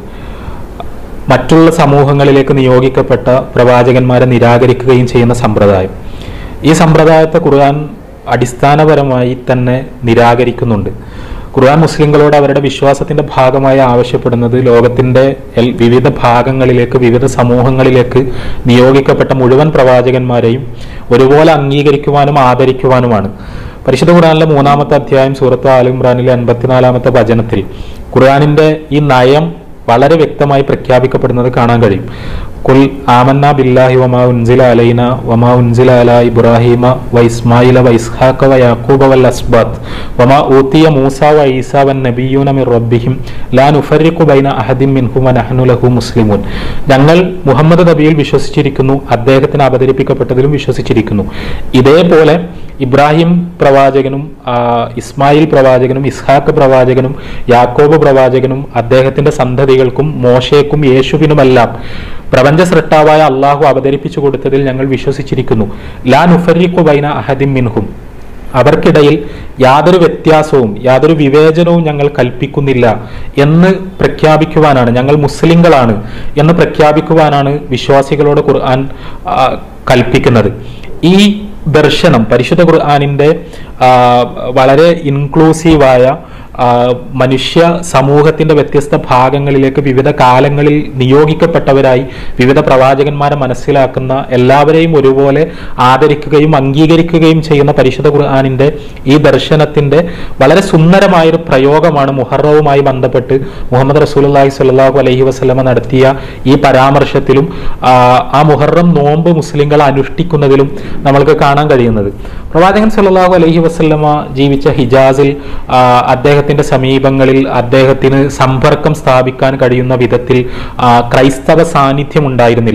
മറ്റുള്ള സമൂഹങ്ങളിലേക്ക് നിയോഗിക്കപ്പെട്ട പ്രവാചകന്മാരെ നിരാകരിക്കുകയും ചെയ്യുന്ന സമ്പ്രദായം ഈ സമ്പ്രദായത്തെ ഖുർആൻ അടിസ്ഥാനപരമായി തന്നെ നിരാകരിക്കുന്നുണ്ട് ഖുർആൻ മുസ്ലിങ്ങളോട് അവരുടെ വിശ്വാസത്തിന്റെ ഭാഗമായി ആവശ്യപ്പെടുന്നത് ലോകത്തിന്റെ എൽ- വിവിധ ഭാഗങ്ങളിലേക്ക് വിവിധ സമൂഹങ്ങളിലേക്ക് നിയോഗിക്കപ്പെട്ട മുഴുവൻ പ്രവാചകന്മാരെയും ഒരുപോലെ അംഗീകരിക്കുവാനും ആദരിക്കുവാനുമാണ് പരിശുദ്ധ ഖുർആനിലെ മൂന്നാമത്തെ അധ്യായം സൂറത്ത് ആൽ ഇമ്രാനിലെ അൻപത്തിനാലാമത്തെ വചനത്തിൽ ഖുർആനിന്റെ ഈ നയം വളരെ വ്യക്തമായി പ്രഖ്യാപിക്കപ്പെടുന്നത് കാണാൻ കഴിയും കുൽ ആമന്ന ബില്ലാഹി വമാ ഉൻസില അലൈന വമാ ഉൻസില അല ഇബ്രാഹിമ വ ഇസ്മായില വ ഇസ്ഹാഖ വ യാക്കൂബ വൽ അസ്ബാത്ത് വമാ ഊത്തിയ മൂസ വ ഈസ വൻ നബിയൂന മിർ റബ്ബിഹിം ലാ നുഫർരിഖു ബൈന അഹദിൻ മിൻഹും വ നഹ്നു ലഹു മുസ്ലിമൂൻ ഞങ്ങൾ മുഹമ്മദ് നബിയിൽ വിശ്വസിച്ചിരിക്കുന്നു അദ്ദേഹത്തിന് അവതരിപ്പിക്കപ്പെട്ടതിലും വിശ്വസിച്ചിരിക്കുന്നു ഇതേപോലെ ഇബ്രാഹിം പ്രവാചകനും ആ, ഇസ്മായിൽ പ്രവാചകനും ഇസ്ഹാഖ് പ്രവാചകനും യാക്കോബ് പ്രവാചകനും അദ്ദേഹത്തിന്റെ സന്തതികൾക്കും മോശയ്ക്കും യേശുവിനുമെല്ലാം പ്രപഞ്ച സൃഷ്ടാവായ അള്ളാഹു അവതരിപ്പിച്ചു കൊടുത്തതിൽ ഞങ്ങൾ വിശ്വസിച്ചിരിക്കുന്നു ലാ നുഫരിഖു ബൈന അഹദിൻ മിൻഹും അവർക്കിടയിൽ യാതൊരു വ്യത്യാസവും യാതൊരു വിവേചനവും ഞങ്ങൾ കൽപ്പിക്കുന്നില്ല എന്ന് പ്രഖ്യാപിക്കുവാനാണ് ഞങ്ങൾ മുസ്ലിങ്ങളാണ് എന്ന് പ്രഖ്യാപിക്കുവാനാണ് വിശ്വാസികളോട് ഖുർആൻ ആ, കൽപ്പിക്കുന്നത് ഈ ദർശനം പരിശുദ്ധ ഖുർആാനിന്റെ ആ, വളരെ ഇൻക്ലൂസീവായ ആ, മനുഷ്യ സമൂഹത്തിന്റെ വ്യത്യസ്ത ഭാഗങ്ങളിലേക്ക് വിവിധ കാലങ്ങളിൽ നിയോഗിക്കപ്പെട്ടവരായി വിവിധ പ്രവാചകന്മാരെ മനസ്സിലാക്കുന്ന എല്ലാവരെയും ഒരുപോലെ ആദരിക്കുകയും അംഗീകരിക്കുകയും ചെയ്യുന്ന പരിശുദ്ധ ഖുർആാനിന്റെ ഈ ദർശനത്തിന്റെ വളരെ സുന്ദരമായൊരു പ്രയോഗമാണ് മുഹറവുമായി ബന്ധപ്പെട്ട് മുഹമ്മദ് റസൂലുള്ളാഹി സ്വല്ലല്ലാഹു അലൈഹി വസല്ലമ നടത്തിയ ഈ പരാമർശത്തിലും ആ, ആ മുഹറം നോമ്പ് മുസ്ലിങ്ങൾ അനുഷ്ഠിക്കുന്നതിലും നമ്മൾക്ക് കാണാൻ കഴിയുന്നത് പ്രവാചകൻ സല്ലല്ലാഹു അലൈഹി വസല്ലമ ജീവിച്ച ഹിജാസിൽ ആ, അദ്ദേഹത്തിന്റെ സമീപങ്ങളിൽ അദ്ദേഹത്തിന് സമ്പർക്കം സ്ഥാപിക്കാൻ കഴിയുന്ന വിധത്തിൽ ആ, ക്രൈസ്തവ സാന്നിധ്യം ഉണ്ടായിരുന്നില്ല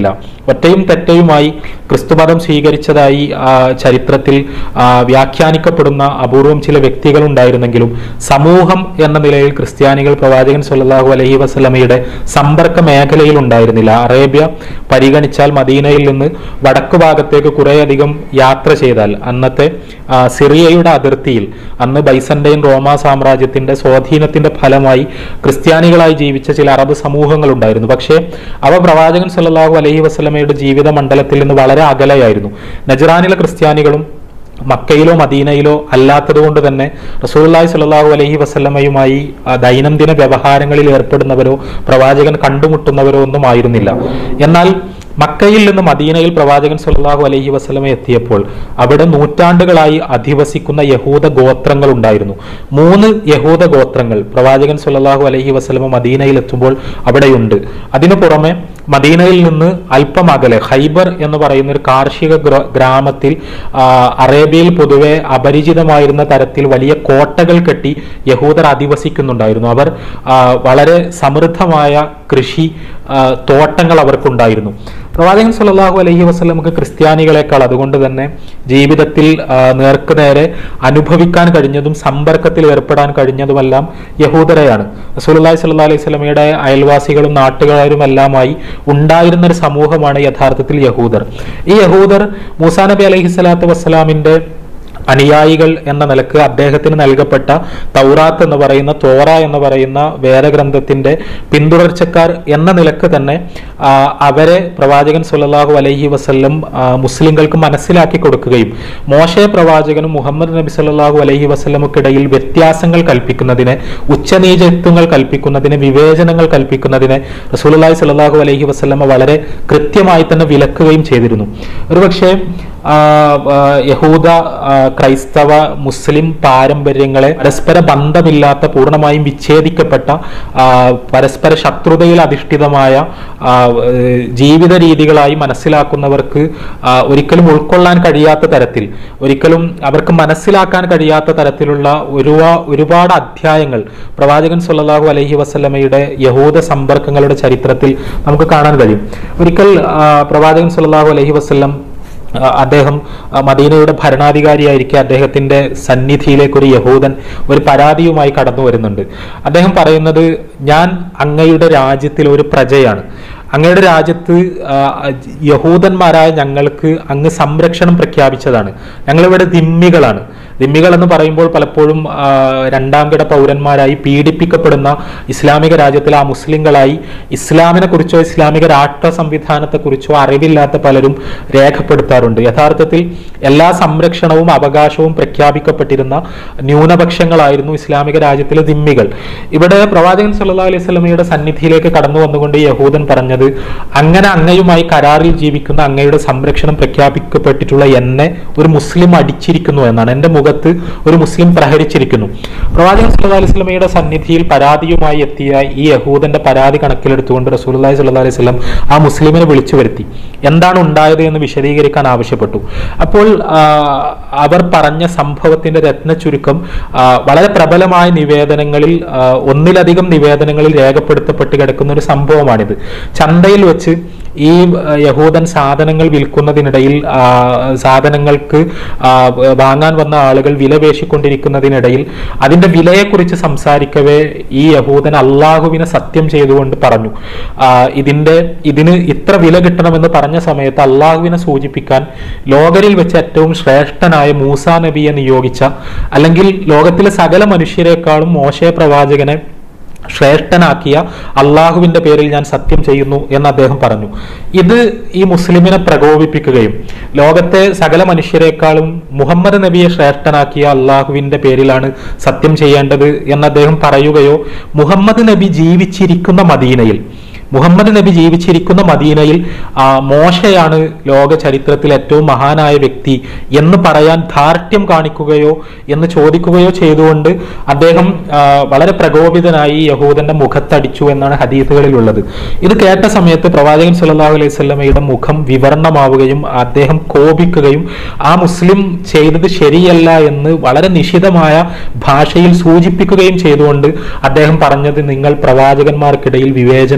ഒറ്റയും തെറ്റയുമായി ക്രിസ്തുമതം സ്വീകരിച്ചതായി ആ, ചരിത്രത്തിൽ ആ, വ്യാഖ്യാനിക്കപ്പെടുന്ന അപൂർവം ചില വ്യക്തികൾ ഉണ്ടായിരുന്നെങ്കിലും സമൂഹം എന്ന നിലയിൽ ക്രിസ്ത്യാനികൾ പ്രവാചകൻ സല്ലല്ലാഹു അലൈഹി വസല്ലമയുടെ സമ്പർക്ക മേഖലയിൽ ഉണ്ടായിരുന്നില്ല അറേബ്യ പരിഗണിച്ചാൽ മദീനയിൽ നിന്ന് വടക്കു ഭാഗത്തേക്ക് കുറേയധികം യാത്ര ചെയ്താൽ അന്നത്തെ ആ, സിറിയയുടെ അതിർത്തിയിൽ അന്ന് ബൈസന്റൈൻ റോമ സാമ്രാജ്യത്തിന്റെ സ്വാധീനത്തിന്റെ ഫലമായി ക്രിസ്ത്യാനികളായി ജീവിച്ച ചില അറബ് സമൂഹങ്ങൾ ഉണ്ടായിരുന്നു പക്ഷേ അവ പ്രവാചകൻ സല്ലല്ലാഹു അലൈഹി വസല്ലമയുടെ ജീവിത മണ്ഡലത്തിൽ നിന്ന് വളരെ അകലെയായിരുന്നു നജറാനിലെ ക്രിസ്ത്യാനികളും മക്കയിലോ മദീനയിലോ അല്ലാത്തതുകൊണ്ട് തന്നെ റസൂലുള്ളാഹി സ്വല്ലല്ലാഹു അലൈഹി വസല്ലമയുമായി ആ, ദൈനംദിന വ്യവഹാരങ്ങളിൽ ഏർപ്പെടുന്നവരോ പ്രവാചകൻ കണ്ടുമുട്ടുന്നവരോ ഒന്നും ആയിരുന്നില്ല എന്നാൽ മക്കയിൽ നിന്ന് മദീനയിൽ പ്രവാചകൻ സല്ലല്ലാഹു അലൈഹി വസല്ലമ എത്തിയപ്പോൾ അവിടെ നൂറ്റാണ്ടുകളായി അധിവസിക്കുന്ന യഹൂദ ഗോത്രങ്ങൾ ഉണ്ടായിരുന്നു മൂന്ന് യഹൂദ ഗോത്രങ്ങൾ പ്രവാചകൻ സല്ലല്ലാഹു അലൈഹി വസല്ലമ മദീനയിൽ എത്തുമ്പോൾ അവിടെയുണ്ട് അതിനു പുറമെ മദീനയിൽ നിന്ന് അല്പം അകലെ ഹൈബർ എന്ന് പറയുന്ന ഒരു കാർഷിക ഗ്ര- ഗ്രാമത്തിൽ ആ, അറേബ്യയിൽ പൊതുവെ അപരിചിതമായിരുന്ന തരത്തിൽ വലിയ കോട്ടകൾ കെട്ടി യഹൂദർ അധിവസിക്കുന്നുണ്ടായിരുന്നു അവർ ആ, വളരെ സമൃദ്ധമായ കൃഷി ആ, തോട്ടങ്ങൾ അവർക്കുണ്ടായിരുന്നു പ്രവാചകൻ സല്ലല്ലാഹു അലൈഹി വസല്ലമക്ക് ക്രിസ്ത്യാനികളെക്കാൾ അതുകൊണ്ട് തന്നെ ജീവിതത്തിൽ ആ, നേർക്ക് നേരെ അനുഭവിക്കാൻ കഴിഞ്ഞതും സമ്പർക്കത്തിൽ ഏർപ്പെടാൻ കഴിഞ്ഞതുമെല്ലാം യഹൂദരെയാണ് റസൂലുള്ളാഹി സ്വല്ലല്ലാഹു അലൈഹി വസല്ലമയുടെ അയൽവാസികളും നാട്ടുകാരും എല്ലാമായി ഉണ്ടായിരുന്ന ഒരു സമൂഹമാണ് യഥാർത്ഥത്തിൽ യഹൂദർ ഈ യഹൂദർ മൂസാ നബി അലൈഹി സ്വലാത്തു വസ്സലാമിന്റെ അനുയായികൾ എന്ന നിലക്ക് അദ്ദേഹത്തിന് നൽകപ്പെട്ട തൗറാത്ത് എന്ന് പറയുന്ന തോറ എന്ന് പറയുന്ന വേദഗ്രന്ഥത്തിന്റെ പിന്തുടർച്ചക്കാർ എന്ന നിലക്ക് തന്നെ ആ, അവരെ പ്രവാചകൻ സുല്ലല്ലാഹു അലൈഹി വസല്ലം ആ, മുസ്ലിങ്ങൾക്ക് മനസ്സിലാക്കി കൊടുക്കുകയും മോശെ പ്രവാചകനും മുഹമ്മദ് നബി സല്ലല്ലാഹു അലൈഹി വസല്ലമക്കിടയിൽ വ്യത്യാസങ്ങൾ കൽപ്പിക്കുന്നതിന് ഉച്ചനീചത്വങ്ങൾ കൽപ്പിക്കുന്നതിന് വിവേചനങ്ങൾ കൽപ്പിക്കുന്നതിന് റസൂലുള്ളാഹി സ്വല്ലല്ലാഹു അലൈഹി വസല്ലമ വളരെ കൃത്യമായി തന്നെ വിലക്കുകയും ചെയ്തിരുന്നു ഒരുപക്ഷെ ആ, ആ, യഹൂദ ആ, ക്രൈസ്തവ മുസ്ലിം പാരമ്പര്യങ്ങളെ പരസ്പര ബന്ധമില്ലാത്ത പൂർണ്ണമായും വിച്ഛേദിക്കപ്പെട്ട ആ, പരസ്പര ശത്രുതയിൽ അധിഷ്ഠിതമായ ആ, ഏഹ്, ജീവിത രീതികളായി മനസ്സിലാക്കുന്നവർക്ക് ആ, ഒരിക്കലും ഉൾക്കൊള്ളാൻ കഴിയാത്ത തരത്തിൽ ഒരിക്കലും അവർക്ക് മനസ്സിലാക്കാൻ കഴിയാത്ത തരത്തിലുള്ള ഒരുപാ ഒരുപാട് അധ്യായങ്ങൾ പ്രവാചകൻ സല്ലല്ലാഹു അലൈഹി വസല്ലമയുടെ യഹൂദ സമ്പർക്കങ്ങളുടെ ചരിത്രത്തിൽ നമുക്ക് കാണാൻ കഴിയും ഒരിക്കൽ ആ, പ്രവാചകൻ സല്ലല്ലാഹു അലൈഹി വസല്ലം ആ, അദ്ദേഹം ആ, മദീനയുടെ ഭരണാധികാരിയായിരിക്കെ അദ്ദേഹത്തിന്റെ സന്നിധിയിലേക്ക് ഒരു യഹൂദൻ ഒരു പരാതിയുമായി കടന്നു വരുന്നുണ്ട് അദ്ദേഹം പറയുന്നത് ഞാൻ അങ്ങയുടെ രാജ്യത്തിൽ ഒരു പ്രജയാണ് അങ്ങയുടെ രാജ്യത്ത് ആ, യഹൂദന്മാരായ ഞങ്ങൾക്ക് അങ്ങ് സംരക്ഷണം പ്രഖ്യാപിച്ചതാണ് ഞങ്ങളിവിടെ ദിമ്മികളാണ് ദിമ്മികൾ എന്ന് പറയുമ്പോൾ പലപ്പോഴും ആ, രണ്ടാം കിട പൗരന്മാരായി പീഡിപ്പിക്കപ്പെടുന്ന ഇസ്ലാമിക രാജ്യത്തിലെ ആ മുസ്ലിങ്ങളായി ഇസ്ലാമിനെ കുറിച്ചോ ഇസ്ലാമിക രാഷ്ട്ര സംവിധാനത്തെ കുറിച്ചോ അറിവില്ലാത്ത പലരും രേഖപ്പെടുത്താറുണ്ട് യഥാർത്ഥത്തിൽ എല്ലാ സംരക്ഷണവും അവകാശവും പ്രഖ്യാപിക്കപ്പെട്ടിരുന്ന ന്യൂനപക്ഷങ്ങളായിരുന്നു ഇസ്ലാമിക രാജ്യത്തിലെ ദിമ്മികൾ ഇവിടെ പ്രവാചകൻ സല്ലല്ലാഹു അലൈഹി സ്വലമയുടെ സന്നിധിയിലേക്ക് കടന്നു വന്നുകൊണ്ട് ഈ യഹൂദൻ പറഞ്ഞത് അങ്ങനെ അങ്ങയുമായി കരാറിൽ ജീവിക്കുന്ന അങ്ങയുടെ സംരക്ഷണം പ്രഖ്യാപിക്കപ്പെട്ടിട്ടുള്ള എന്നെ ഒരു മുസ്ലിം അടിച്ചിരിക്കുന്നു എന്നാണ് എന്റെ മുഖത്ത് ഒരു മുസ്ലിം പ്രഹരിച്ചിരിക്കുന്നു പ്രവാചകൻ സല്ലല്ലാഹു അലൈഹി സ്വലമയുടെ സന്നിധിയിൽ പരാതിയുമായി എത്തിയ ഈ യഹൂദന്റെ പരാതി കണക്കിലെടുത്തുകൊണ്ട് റസൂലുള്ളാഹി സ്വല്ലല്ലാഹു അലൈഹി വസല്ലം ആ മുസ്ലിമിനെ വിളിച്ചു വരുത്തി എന്താണ് ഉണ്ടായത് എന്ന് വിശദീകരിക്കാൻ ആവശ്യപ്പെട്ടു അപ്പോൾ ആ, അവർ പറഞ്ഞ സംഭവത്തിന്റെ രത്ന ചുരുക്കം ആ, വളരെ പ്രബലമായ നിവേദനങ്ങളിൽ ആ, ഒന്നിലധികം നിവേദനങ്ങളിൽ രേഖപ്പെടുത്തപ്പെട്ട് കിടക്കുന്ന ഒരു സംഭവമാണിത് ചന്തയിൽ വെച്ച് ഈ ആ, യഹൂദൻ സാധനങ്ങൾ വിൽക്കുന്നതിനിടയിൽ ആ, സാധനങ്ങൾക്ക് ആ, വാങ്ങാൻ വന്ന ആളുകൾ വില പേശിക്കൊണ്ടിരിക്കുന്നതിനിടയിൽ അതിന്റെ വിലയെക്കുറിച്ച് സംസാരിക്കവേ ഈ യഹൂദൻ അള്ളാഹുവിനെ സത്യം ചെയ്തുകൊണ്ട് പറഞ്ഞു ആ, ഇതിന്റെ ഇതിന് ഇത്ര വില കിട്ടണമെന്ന് പറഞ്ഞ സമയത്ത് അള്ളാഹുവിനെ സൂചിപ്പിക്കാൻ ലോകരിൽ വെച്ച് ഏറ്റവും ശ്രേഷ്ഠനായ മൂസ നബിയെ നിയോഗിച്ച അല്ലെങ്കിൽ ലോകത്തിലെ സകല മനുഷ്യരെക്കാളും മോശ പ്രവാചകനെ ശ്രേഷ്ഠനാക്കിയ അള്ളാഹുവിന്റെ പേരിൽ ഞാൻ സത്യം ചെയ്യുന്നു എന്ന് അദ്ദേഹം പറഞ്ഞു ഇത് ഈ മുസ്ലിമിനെ പ്രകോപിപ്പിക്കുകയും ലോകത്തെ സകല മനുഷ്യരെക്കാളും മുഹമ്മദ് നബിയെ ശ്രേഷ്ഠനാക്കിയ അള്ളാഹുവിന്റെ പേരിലാണ് സത്യം ചെയ്യേണ്ടത് എന്ന് അദ്ദേഹം പറയുകയോ മുഹമ്മദ് നബി ജീവിച്ചിരിക്കുന്ന മദീനയിൽ മുഹമ്മദ് നബി ജീവിച്ചിരിക്കുന്ന മദീനയിൽ ആ, മോശയാണ് ലോക ചരിത്രത്തിൽ ഏറ്റവും മഹാനായ വ്യക്തി എന്ന് പറയാൻ ധാർഷ്ട്യം കാണിക്കുകയോ എന്ന് ചോദിക്കുകയോ ചെയ്തുകൊണ്ട് അദ്ദേഹം ആ, വളരെ പ്രകോപിതനായി യഹൂദന്റെ മുഖത്തടിച്ചു എന്നാണ് ഹദീസുകളിലുള്ളത് ഇത് കേട്ട സമയത്ത് പ്രവാചകൻ സല്ലല്ലാഹു അലൈഹി സ്വലമയുടെ മുഖം വിവരണമാവുകയും അദ്ദേഹം കോപിക്കുകയും ആ മുസ്ലിം ചെയ്തത് ശരിയല്ല എന്ന് വളരെ നിശിതമായ ഭാഷയിൽ സൂചിപ്പിക്കുകയും ചെയ്തുകൊണ്ട് അദ്ദേഹം പറഞ്ഞത് നിങ്ങൾ പ്രവാചകന്മാർക്കിടയിൽ വിവേചനം കൽപ്പിക്കരുത്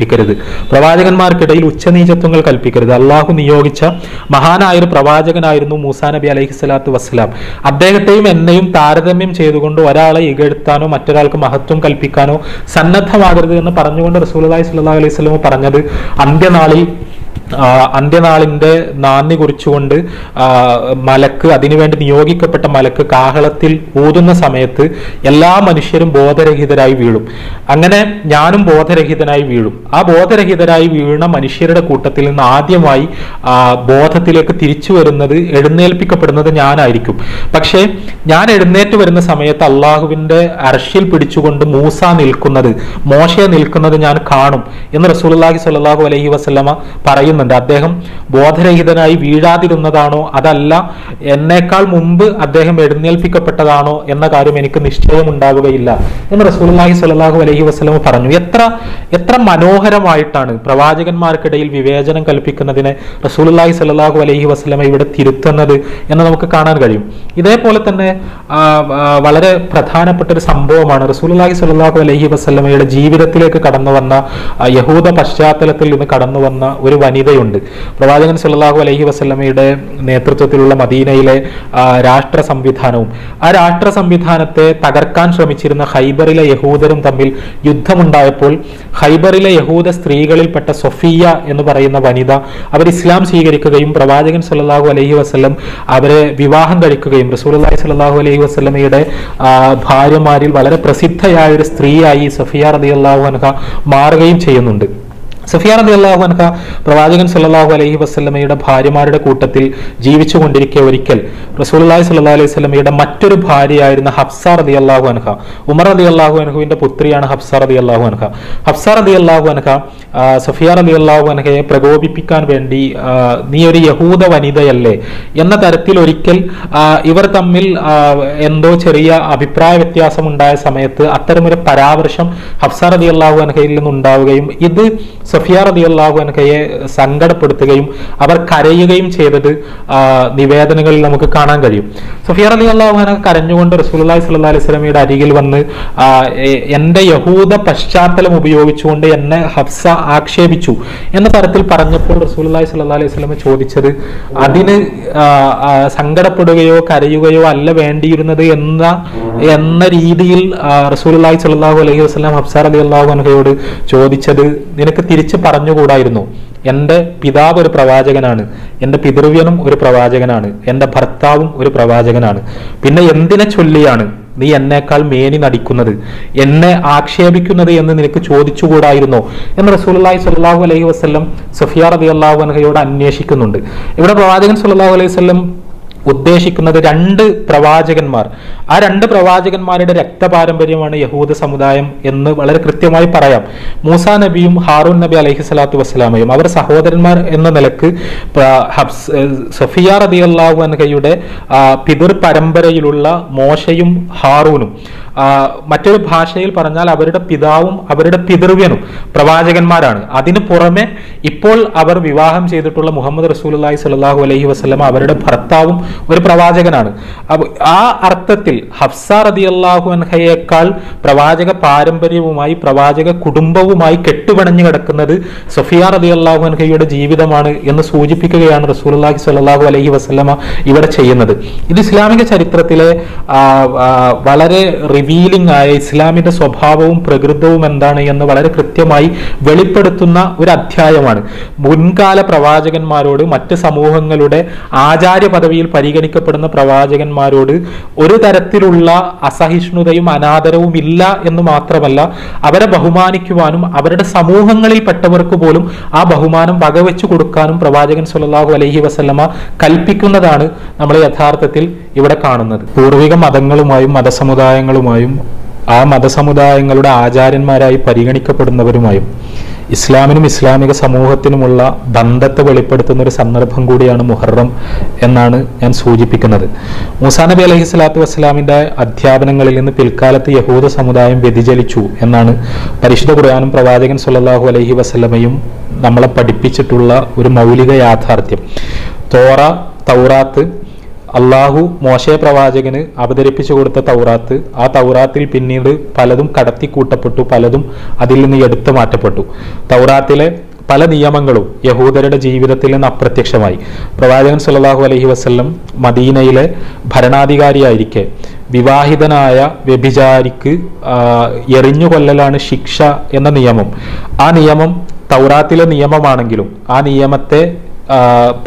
കൽപ്പിക്കരുത് പ്രവാചകന്മാർക്കിടയിൽ ഉച്ചനീചത്വങ്ങൾ കൽപ്പിക്കരുത് അള്ളാഹു നിയോഗിച്ച മഹാനായ ഒരു പ്രവാചകനായിരുന്നു മൂസാ നബി അലൈഹി സ്വലാത്തു വസ്സലാം അദ്ദേഹത്തെയും എന്നെയും താരതമ്യം ചെയ്തുകൊണ്ട് ഒരാളെ ഇകഴ്ത്താനോ മറ്റൊരാൾക്ക് മഹത്വം കൽപ്പിക്കാനോ സന്നദ്ധമാകരുത് എന്ന് പറഞ്ഞുകൊണ്ട് റസൂലി സ്വല്ലാ അലൈഹി സ്വലമ പറഞ്ഞത് അന്ത്യനാളിൽ ആ, അന്ത്യനാളിന്റെ നാന്ദി കുറിച്ചുകൊണ്ട് ആ, മലക്ക് അതിനുവേണ്ടി നിയോഗിക്കപ്പെട്ട മലക്ക് കാഹളത്തിൽ ഊതുന്ന സമയത്ത് എല്ലാ മനുഷ്യരും ബോധരഹിതരായി വീഴും അങ്ങനെ ഞാനും ബോധരഹിതനായി വീഴും ആ ബോധരഹിതരായി വീണ മനുഷ്യരുടെ കൂട്ടത്തിൽ നിന്ന് ആദ്യമായി ആ, ബോധത്തിലേക്ക് തിരിച്ചു വരുന്നത് എഴുന്നേൽപ്പിക്കപ്പെടുന്നത് ഞാനായിരിക്കും പക്ഷേ ഞാൻ എഴുന്നേറ്റ് വരുന്ന സമയത്ത് അള്ളാഹുവിന്റെ അർഷിൽ പിടിച്ചുകൊണ്ട് മൂസ നിൽക്കുന്നത് മോശയെ നിൽക്കുന്നത് ഞാൻ കാണും എന്ന് റസൂലുള്ളാഹി സ്വല്ലല്ലാഹു അലൈഹി വസല്ലമ പറയുന്നുണ്ട് അദ്ദേഹം ബോധരഹിതനായി വീഴാതിരുന്നതാണോ അതല്ല എന്നേക്കാൾ മുമ്പ് അദ്ദേഹം എഴുന്നേൽപ്പിക്കപ്പെട്ടതാണോ എന്ന കാര്യം എനിക്ക് നിശ്ചയമുണ്ടാവുകയില്ല എന്ന് റസൂലുള്ളാഹി സ്വല്ലല്ലാഹു അലൈഹി വസല്ലമ പറഞ്ഞു എത്ര എത്ര മനോഹരമായിട്ടാണ് പ്രവാചകന്മാർക്കിടയിൽ വിവേചനം കൽപ്പിക്കുന്നതിനെ റസൂലുള്ളാഹി സ്വല്ലല്ലാഹു അലൈഹി വസല്ലമ ഇവിടെ തിരുത്തുന്നത് എന്ന് നമുക്ക് കാണാൻ കഴിയും ഇതേപോലെ തന്നെ ആ, ആ, വളരെ പ്രധാനപ്പെട്ട ഒരു സംഭവമാണ് റസൂലുള്ളാഹി സ്വല്ലല്ലാഹു അലൈഹി വസല്ലമയുടെ ജീവിതത്തിലേക്ക് കടന്നു വന്ന ആ, യഹൂദ പശ്ചാത്തലത്തിൽ നിന്ന് കടന്നു വന്ന ഒരു വനിതയുണ്ട് പ്രവാചകൻ സല്ലല്ലാഹു അലൈഹി വസല്ലമയുടെ നേതൃത്വത്തിലുള്ള മദീനയിലെ ആ, രാഷ്ട്ര സംവിധാനവും ആ രാഷ്ട്ര സംവിധാനത്തെ തകർക്കാൻ ശ്രമിച്ചിരുന്ന ഹൈബറിലെ യഹൂദരും തമ്മിൽ യുദ്ധമുണ്ടായപ്പോൾ ഹൈബറിലെ യഹൂദ സ്ത്രീകളിൽപ്പെട്ട സൊഫിയ എന്ന് പറയുന്ന വനിത അവർ ഇസ്ലാം സ്വീകരിക്കുകയും പ്രവാചകൻ സല്ലല്ലാഹു അലൈഹി വസല്ലം അവരെ വിവാഹം കഴിക്കുകയും റസൂലുള്ളാഹി സ്വല്ലല്ലാഹു അലൈഹി വസല്ലമയുടെ ആ, ഭാര്യമാരിൽ വളരെ പ്രസിദ്ധയായ ഒരു സ്ത്രീയായി സഫിയ റളിയല്ലാഹു അൻഹ മാറുകയും ചെയ്യുന്നുണ്ട് സഫിയ റബി അള്ളാഹു അൻഹ പ്രവാചകൻ സല്ലല്ലാഹു അലൈഹി വസല്ലമയുടെ ഭാര്യമാരുടെ കൂട്ടത്തിൽ ജീവിച്ചു കൊണ്ടിരിക്കെ ഒരിക്കൽ റസൂലുള്ളാഹി സ്വല്ലല്ലാഹു അലൈഹി വസല്ലമയുടെ മറ്റൊരു ഭാര്യയായിരുന്ന ഹഫ്സ റതി അള്ളാഹു അൻഹ ഉമർ റതി അള്ളാഹു അൻഹുവിന്റെ പുത്രിയാണ് ഹഫ്സ റതി അള്ളാഹു അൻഹ ഹഫ്സ റതി അള്ളാഹു അൻഹ ആ, സഫിയ റതി അള്ളാഹു അൻഹയെ പ്രകോപിപ്പിക്കാൻ വേണ്ടി ആ, നീ ഒരു യഹൂദ വനിതയല്ലേ എന്ന തരത്തിൽ ഒരിക്കൽ ആ, ഇവർ തമ്മിൽ ആ, എന്തോ ചെറിയ അഭിപ്രായ വ്യത്യാസം ഉണ്ടായ സമയത്ത് അത്തരമൊരു പരാമർശം ഹഫ്സ റതി അള്ളാഹു അൻഹയിൽ നിന്നുണ്ടാവുകയും ഇത് സഫിയ റതി അള്ളാഹു അൻഹയെ സങ്കടപ്പെടുത്തുകയും അവർ കരയുകയും ചെയ്തത് ആ, നിവേദനങ്ങളിൽ നമുക്ക് കാണാൻ കഴിയും സഫിയ റതി അള്ളാഹു അൻഹ കരഞ്ഞുകൊണ്ട് റസൂലുള്ളാഹി സ്വല്ലല്ലാഹി അലൈഹി വസല്ലമയുടെ അരികിൽ വന്ന് ആ, എ- എന്റെ യഹൂദ പശ്ചാത്തലം ഉപയോഗിച്ചുകൊണ്ട് എന്നെ ഹഫ്സ ആക്ഷേപിച്ചു എന്ന തരത്തിൽ പറഞ്ഞപ്പോൾ റസൂലുള്ളാഹി സ്വല്ലല്ലാഹി അലൈഹി വസല്ലമ ചോദിച്ചത് അതിന് ആ, ആ, സങ്കടപ്പെടുകയോ കരയുകയോ അല്ല വേണ്ടിയിരുന്നത് എന്ന എന്ന രീതിയിൽ ആ, റസൂലുള്ളാഹി സ്വല്ലല്ലാഹു അലൈഹി വസല്ലം ഹഫ്സ റളിയല്ലാഹു അൻഹയോട് ചോദിച്ചത് നിനക്ക് തിരിച്ച് പറഞ്ഞുകൂടായിരുന്നു എൻ്റെ പിതാവ് ഒരു പ്രവാചകനാണ് എൻ്റെ പിതൃവ്യനും ഒരു പ്രവാചകനാണ് എൻ്റെ ഭർത്താവും ഒരു പ്രവാചകനാണ് പിന്നെ എന്തിനെ ചൊല്ലിയാണ് നീ എന്നേക്കാൾ മേനി നടിക്കുന്നത് എന്നെ ആക്ഷേപിക്കുന്നത് എന്ന് നിനക്ക് ചോദിച്ചുകൂടായിരുന്നോ എന്ന് റസൂലുള്ളാഹി സ്വല്ലല്ലാഹു അലൈഹി വസല്ലം സഫിയ റളിയല്ലാഹു അൻഹയോട് അന്വേഷിക്കുന്നുണ്ട് ഇവിടെ പ്രവാചകൻ സ്വല്ലല്ലാഹു അലൈഹി വസല്ലം ഉദ്ദേശിക്കുന്നത് രണ്ട് പ്രവാചകന്മാർ ആ രണ്ട് പ്രവാചകന്മാരുടെ രക്തപാരമ്പര്യമാണ് യഹൂദ സമുദായം എന്ന് വളരെ കൃത്യമായി പറയാം മൂസ നബിയും ഹാറൂൻ നബി അലൈഹി സ്വലാത്തു വസ്സലാമയും അവർ സഹോദരന്മാർ എന്ന നിലക്ക് പ്ര- ഹബ്സ് ഏഹ് സഫിയ റതി അള്ളാഹു അൻഹയുടെ ആ, പിതൃ പരമ്പരയിലുള്ള മോശയും ഹാറൂനും ആ, മറ്റൊരു ഭാഷയിൽ പറഞ്ഞാൽ അവരുടെ പിതാവും അവരുടെ പിതൃവ്യനും പ്രവാചകന്മാരാണ് അതിനു പുറമെ ഇപ്പോൾ അവർ വിവാഹം ചെയ്തിട്ടുള്ള മുഹമ്മദ് റസൂലുള്ളാഹി സ്വല്ലല്ലാഹു അലൈഹി വസല്ലമ അവരുടെ ഭർത്താവും ഒരു പ്രവാചകനാണ് അപ്പൊ ആ അർത്ഥത്തിൽ ഹഫ്സ റളിയല്ലാഹു അൻഹയേക്കാൾ പ്രവാചക പാരമ്പര്യവുമായി പ്രവാചക കുടുംബവുമായി കെട്ടുപിണഞ്ഞു കിടക്കുന്നത് സഫിയ റളിയല്ലാഹു അൻഹയുടെ ജീവിതമാണ് എന്ന് സൂചിപ്പിക്കുകയാണ് റസൂലുള്ളാഹി സ്വല്ലല്ലാഹു അലൈഹി വസല്ലമ ഇവിടെ ചെയ്യുന്നത് ഇത് ഇസ്ലാമിക ചരിത്രത്തിലെ ആ, ആ, വളരെ റിവീലിംഗ് ആയ ഇസ്ലാമിന്റെ സ്വഭാവവും പ്രകൃതവും എന്താണ് എന്ന് വളരെ കൃത്യമായി വെളിപ്പെടുത്തുന്ന ഒരു അധ്യായമാണ് മുൻകാല പ്രവാചകന്മാരോട് മറ്റ് സമൂഹങ്ങളുടെ ആചാര്യ പദവിയിൽ പരിഗണിക്കപ്പെടുന്ന പ്രവാചകന്മാരോട് ഒരു തരത്തിലുള്ള അസഹിഷ്ണുതയും അനാദരവും ഇല്ല എന്ന് മാത്രമല്ല അവരെ ബഹുമാനിക്കുവാനും അവരുടെ സമൂഹങ്ങളിൽ പെട്ടവർക്ക് പോലും ആ ബഹുമാനം വകവെച്ചു കൊടുക്കാനും പ്രവാചകൻ സുല്ലല്ലാഹു അലൈഹി വസല്ലമ കൽപ്പിക്കുന്നതാണ് നമ്മൾ യഥാർത്ഥത്തിൽ ഇവിടെ കാണുന്നത് പൂർവിക മതങ്ങളുമായും മതസമുദായങ്ങളുമായും ആ മതസമുദായങ്ങളുടെ ആചാര്യന്മാരായി പരിഗണിക്കപ്പെടുന്നവരുമായും ഇസ്ലാമിനും ഇസ്ലാമിക സമൂഹത്തിനുമുള്ള ബന്ധത്തെ വെളിപ്പെടുത്തുന്ന ഒരു സന്ദർഭം കൂടിയാണ് മുഹറം എന്നാണ് ഞാൻ സൂചിപ്പിക്കുന്നത് മൂസാ നബി അലൈഹി സ്വലാത്തു വസ്സലാമിന്റെ അധ്യാപനങ്ങളിൽ നിന്ന് പിൽക്കാലത്ത് യഹൂദ സമുദായം വ്യതിചലിച്ചു എന്നാണ് പരിശുദ്ധ ഖുർആാനും പ്രവാചകൻ സല്ലല്ലാഹു അലൈഹി വസല്ലമയും നമ്മളെ പഠിപ്പിച്ചിട്ടുള്ള ഒരു മൗലിക യാഥാർത്ഥ്യം തോറ തൗറാത്ത് അള്ളാഹു മോശെ പ്രവാചകന് അവതരിപ്പിച്ചു കൊടുത്ത തൗറാത്ത് ആ തൗറാത്തിൽ പിന്നീട് പലതും കടത്തിക്കൂട്ടപ്പെട്ടു പലതും അതിൽ നിന്ന് എടുത്തു മാറ്റപ്പെട്ടു തൗറാത്തിലെ പല നിയമങ്ങളും യഹൂദരുടെ ജീവിതത്തിൽ നിന്ന് അപ്രത്യക്ഷമായി പ്രവാചകൻ സല്ലല്ലാഹു അലൈഹി വസല്ലം മദീനയിലെ ഭരണാധികാരിയായിരിക്കെ വിവാഹിതനായ വ്യഭിചാരിക്ക് ആ, എറിഞ്ഞു കൊല്ലലാണ് ശിക്ഷ എന്ന നിയമം ആ നിയമം തൗറാത്തിലെ നിയമമാണെങ്കിലും ആ നിയമത്തെ ആ,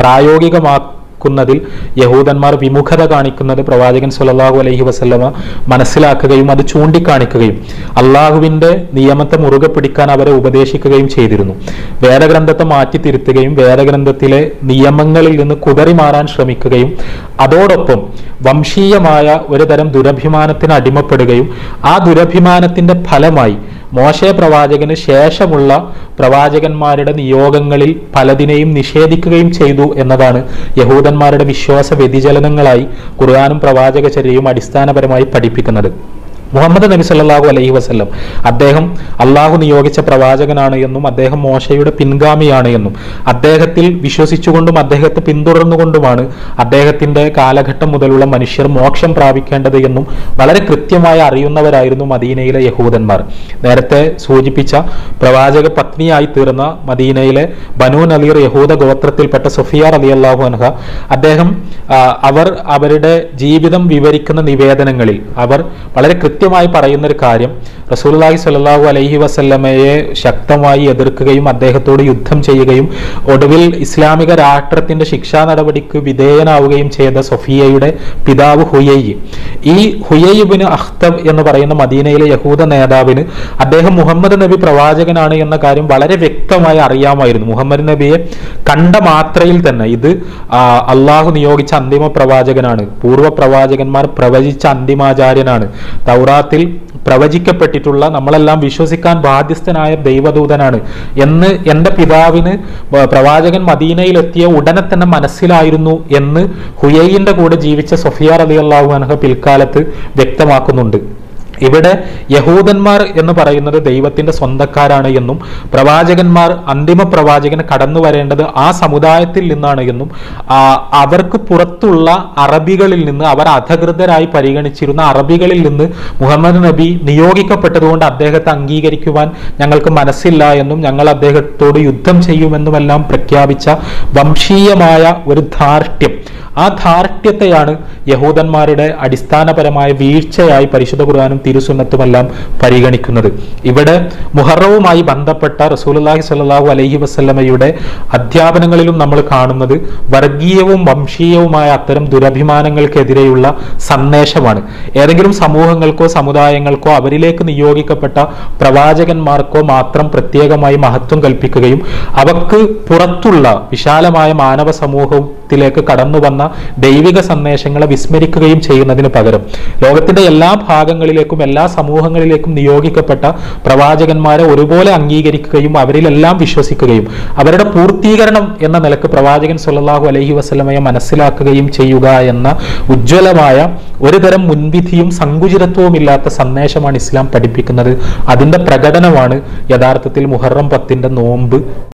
പ്രായോഗികമാക്കുന്നതിൽ യഹൂദന്മാർ വിമുഖത കാണിക്കുന്നത് പ്രവാചകൻ സുലല്ലാഹു അലൈഹി വസല്ലമ മനസ്സിലാക്കുകയും അത് ചൂണ്ടിക്കാണിക്കുകയും അള്ളാഹുവിന്റെ നിയമത്തെ മുറുകെ പിടിക്കാൻ അവരെ ഉപദേശിക്കുകയും ചെയ്തിരുന്നു വേദഗ്രന്ഥത്തെ മാറ്റി തിരുത്തുകയും വേദഗ്രന്ഥത്തിലെ നിയമങ്ങളിൽ നിന്ന് കുതറി മാറാൻ ശ്രമിക്കുകയും അതോടൊപ്പം വംശീയമായ ഒരു തരം ദുരഭിമാനത്തിന് അടിമപ്പെടുകയും ആ ദുരഭിമാനത്തിന്റെ ഫലമായി മോശെ പ്രവാചകന് ശേഷമുള്ള പ്രവാചകന്മാരുടെ നിയോഗങ്ങളിൽ പലതിനെയും നിഷേധിക്കുകയും ചെയ്തു എന്നതാണ് യഹൂദന്മാരുടെ വിശ്വാസ വ്യതിചലനങ്ങളായി ഖുർആാനും പ്രവാചകചര്യയും അടിസ്ഥാനപരമായി പഠിപ്പിക്കുന്നത് മുഹമ്മദ് നബി സല്ലല്ലാഹു അലൈഹി വസല്ലം അദ്ദേഹം അള്ളാഹു നിയോഗിച്ച പ്രവാചകനാണ് എന്നും അദ്ദേഹം മോശയുടെ പിൻഗാമിയാണ് എന്നും അദ്ദേഹത്തിൽ വിശ്വസിച്ചുകൊണ്ടും അദ്ദേഹത്തെ പിന്തുടർന്നുകൊണ്ടുമാണ് അദ്ദേഹത്തിന്റെ കാലഘട്ടം മുതലുള്ള മനുഷ്യർ മോക്ഷം പ്രാപിക്കേണ്ടത് എന്നും വളരെ കൃത്യമായി അറിയുന്നവരായിരുന്നു മദീനയിലെ യഹൂദന്മാർ നേരത്തെ സൂചിപ്പിച്ച പ്രവാചക പത്നിയായി തീർന്ന മദീനയിലെ ബനു നലീർ യഹൂദ ഗോത്രത്തിൽപ്പെട്ട സഫിയ അലി അള്ളാഹു അൻഹ അദ്ദേഹം ആ, അവർ അവരുടെ ജീവിതം വിവരിക്കുന്ന നിവേദനങ്ങളിൽ അവർ വളരെ കൃത്യമായി പറയുന്ന ഒരു കാര്യം റസൂലുള്ളാഹി സ്വല്ലല്ലാഹു അലൈഹി വസല്ലമയെ ശക്തമായി എതിർക്കുകയും അദ്ദേഹത്തോട് യുദ്ധം ചെയ്യുകയും ഒടുവിൽ ഇസ്ലാമിക രാഷ്ട്രത്തിന്റെ ശിക്ഷാ നടപടിക്ക് വിധേയനാവുകയും ചെയ്ത സൊഫിയയുടെ പിതാവ് ഹുയൈ ഈ ഹുയൈബിന് അഖ്തബ് എന്ന് പറയുന്ന മദീനയിലെ യഹൂദ നേതാവിന് അദ്ദേഹം മുഹമ്മദ് നബി പ്രവാചകനാണ് എന്ന കാര്യം വളരെ വ്യക്തമായി അറിയാമായിരുന്നു മുഹമ്മദ് നബിയെ കണ്ട മാത്രയിൽ തന്നെ ഇത് ആ, അള്ളാഹു നിയോഗിച്ച അന്തിമ പ്രവാചകനാണ് പൂർവ്വ പ്രവാചകന്മാർ പ്രവചിച്ച അന്തിമാചാര്യനാണ് തൗറാത്തിൽ പ്രവചിക്കപ്പെട്ടിട്ടുള്ള നമ്മളെല്ലാം വിശ്വസിക്കാൻ ബാധ്യസ്ഥനായ ദൈവദൂതനാണ് എന്ന് എൻ്റെ പിതാവിന് വ- പ്രവാചകൻ മദീനയിലെത്തിയ ഉടനെ തന്നെ മനസ്സിലായിരുന്നു എന്ന് ഹുയൈന്റെ കൂടെ ജീവിച്ച സൊഫിയ റലി അള്ളാഹു അനഹ പിൽക്കാലത്ത് വ്യക്തമാക്കുന്നുണ്ട് ഇവിടെ യഹൂദന്മാർ എന്ന് പറയുന്നത് ദൈവത്തിന്റെ സ്വന്തക്കാരാണ് എന്നും പ്രവാചകന്മാർ അന്തിമ പ്രവാചകന് കടന്നു വരേണ്ടത് ആ സമുദായത്തിൽ നിന്നാണ് എന്നും ആ, അവർക്ക് പുറത്തുള്ള അറബികളിൽ നിന്ന് അവർ അധകൃതരായി പരിഗണിച്ചിരുന്ന അറബികളിൽ നിന്ന് മുഹമ്മദ് നബി നിയോഗിക്കപ്പെട്ടതുകൊണ്ട് അദ്ദേഹത്തെ അംഗീകരിക്കുവാൻ ഞങ്ങൾക്ക് മനസ്സില്ല എന്നും ഞങ്ങൾ അദ്ദേഹത്തോട് യുദ്ധം ചെയ്യുമെന്നുമെല്ലാം പ്രഖ്യാപിച്ച വംശീയമായ ഒരു ധാർഷ്ട്യം ആ ധാർഷ്ട്യത്തെയാണ് യഹൂദന്മാരുടെ അടിസ്ഥാനപരമായ വീഴ്ചയായി പരിശുദ്ധ ഖുർആാനും തിരുസുന്നത്തുമെല്ലാം പരിഗണിക്കുന്നത് ഇവിടെ മുഹറവുമായി ബന്ധപ്പെട്ട റസൂലുള്ളാഹി സ്വല്ലല്ലാഹു അലൈഹി വസല്ലമയുടെ അധ്യാപനങ്ങളിലും നമ്മൾ കാണുന്നത് വർഗീയവും വംശീയവുമായ അത്തരം ദുരഭിമാനങ്ങൾക്കെതിരെയുള്ള സന്ദേശമാണ് ഏതെങ്കിലും സമൂഹങ്ങൾക്കോ സമുദായങ്ങൾക്കോ അവരിലേക്ക് നിയോഗിക്കപ്പെട്ട പ്രവാചകന്മാർക്കോ മാത്രം പ്രത്യേകമായി മഹത്വം കൽപ്പിക്കുകയും അവക്ക് പുറത്തുള്ള വിശാലമായ മാനവ സമൂഹത്തിലേക്ക് കടന്നു വന്ന ദൈവിക സന്ദേശങ്ങളെ വിസ്മരിക്കുകയും ചെയ്യുന്നതിന് പകരം ലോകത്തിന്റെ എല്ലാ ഭാഗങ്ങളിലേക്കും എല്ലാ സമൂഹങ്ങളിലേക്കും നിയോഗിക്കപ്പെട്ട പ്രവാചകന്മാരെ ഒരുപോലെ അംഗീകരിക്കുകയും അവരിലെല്ലാം വിശ്വസിക്കുകയും അവരുടെ പൂർത്തീകരണം എന്ന നിലക്ക് പ്രവാചകൻ സല്ലല്ലാഹു അലൈഹി വസല്ലമയെ മനസ്സിലാക്കുകയും ചെയ്യുക എന്ന ഉജ്ജ്വലമായ ഒരുതരം മുൻവിധിയും സങ്കുചിതത്വവും ഇല്ലാത്ത സന്ദേശമാണ് ഇസ്ലാം പഠിപ്പിക്കുന്നത് അതിന്റെ പ്രകടനമാണ് യഥാർത്ഥത്തിൽ മുഹറം പത്തിന്റെ നോമ്പ്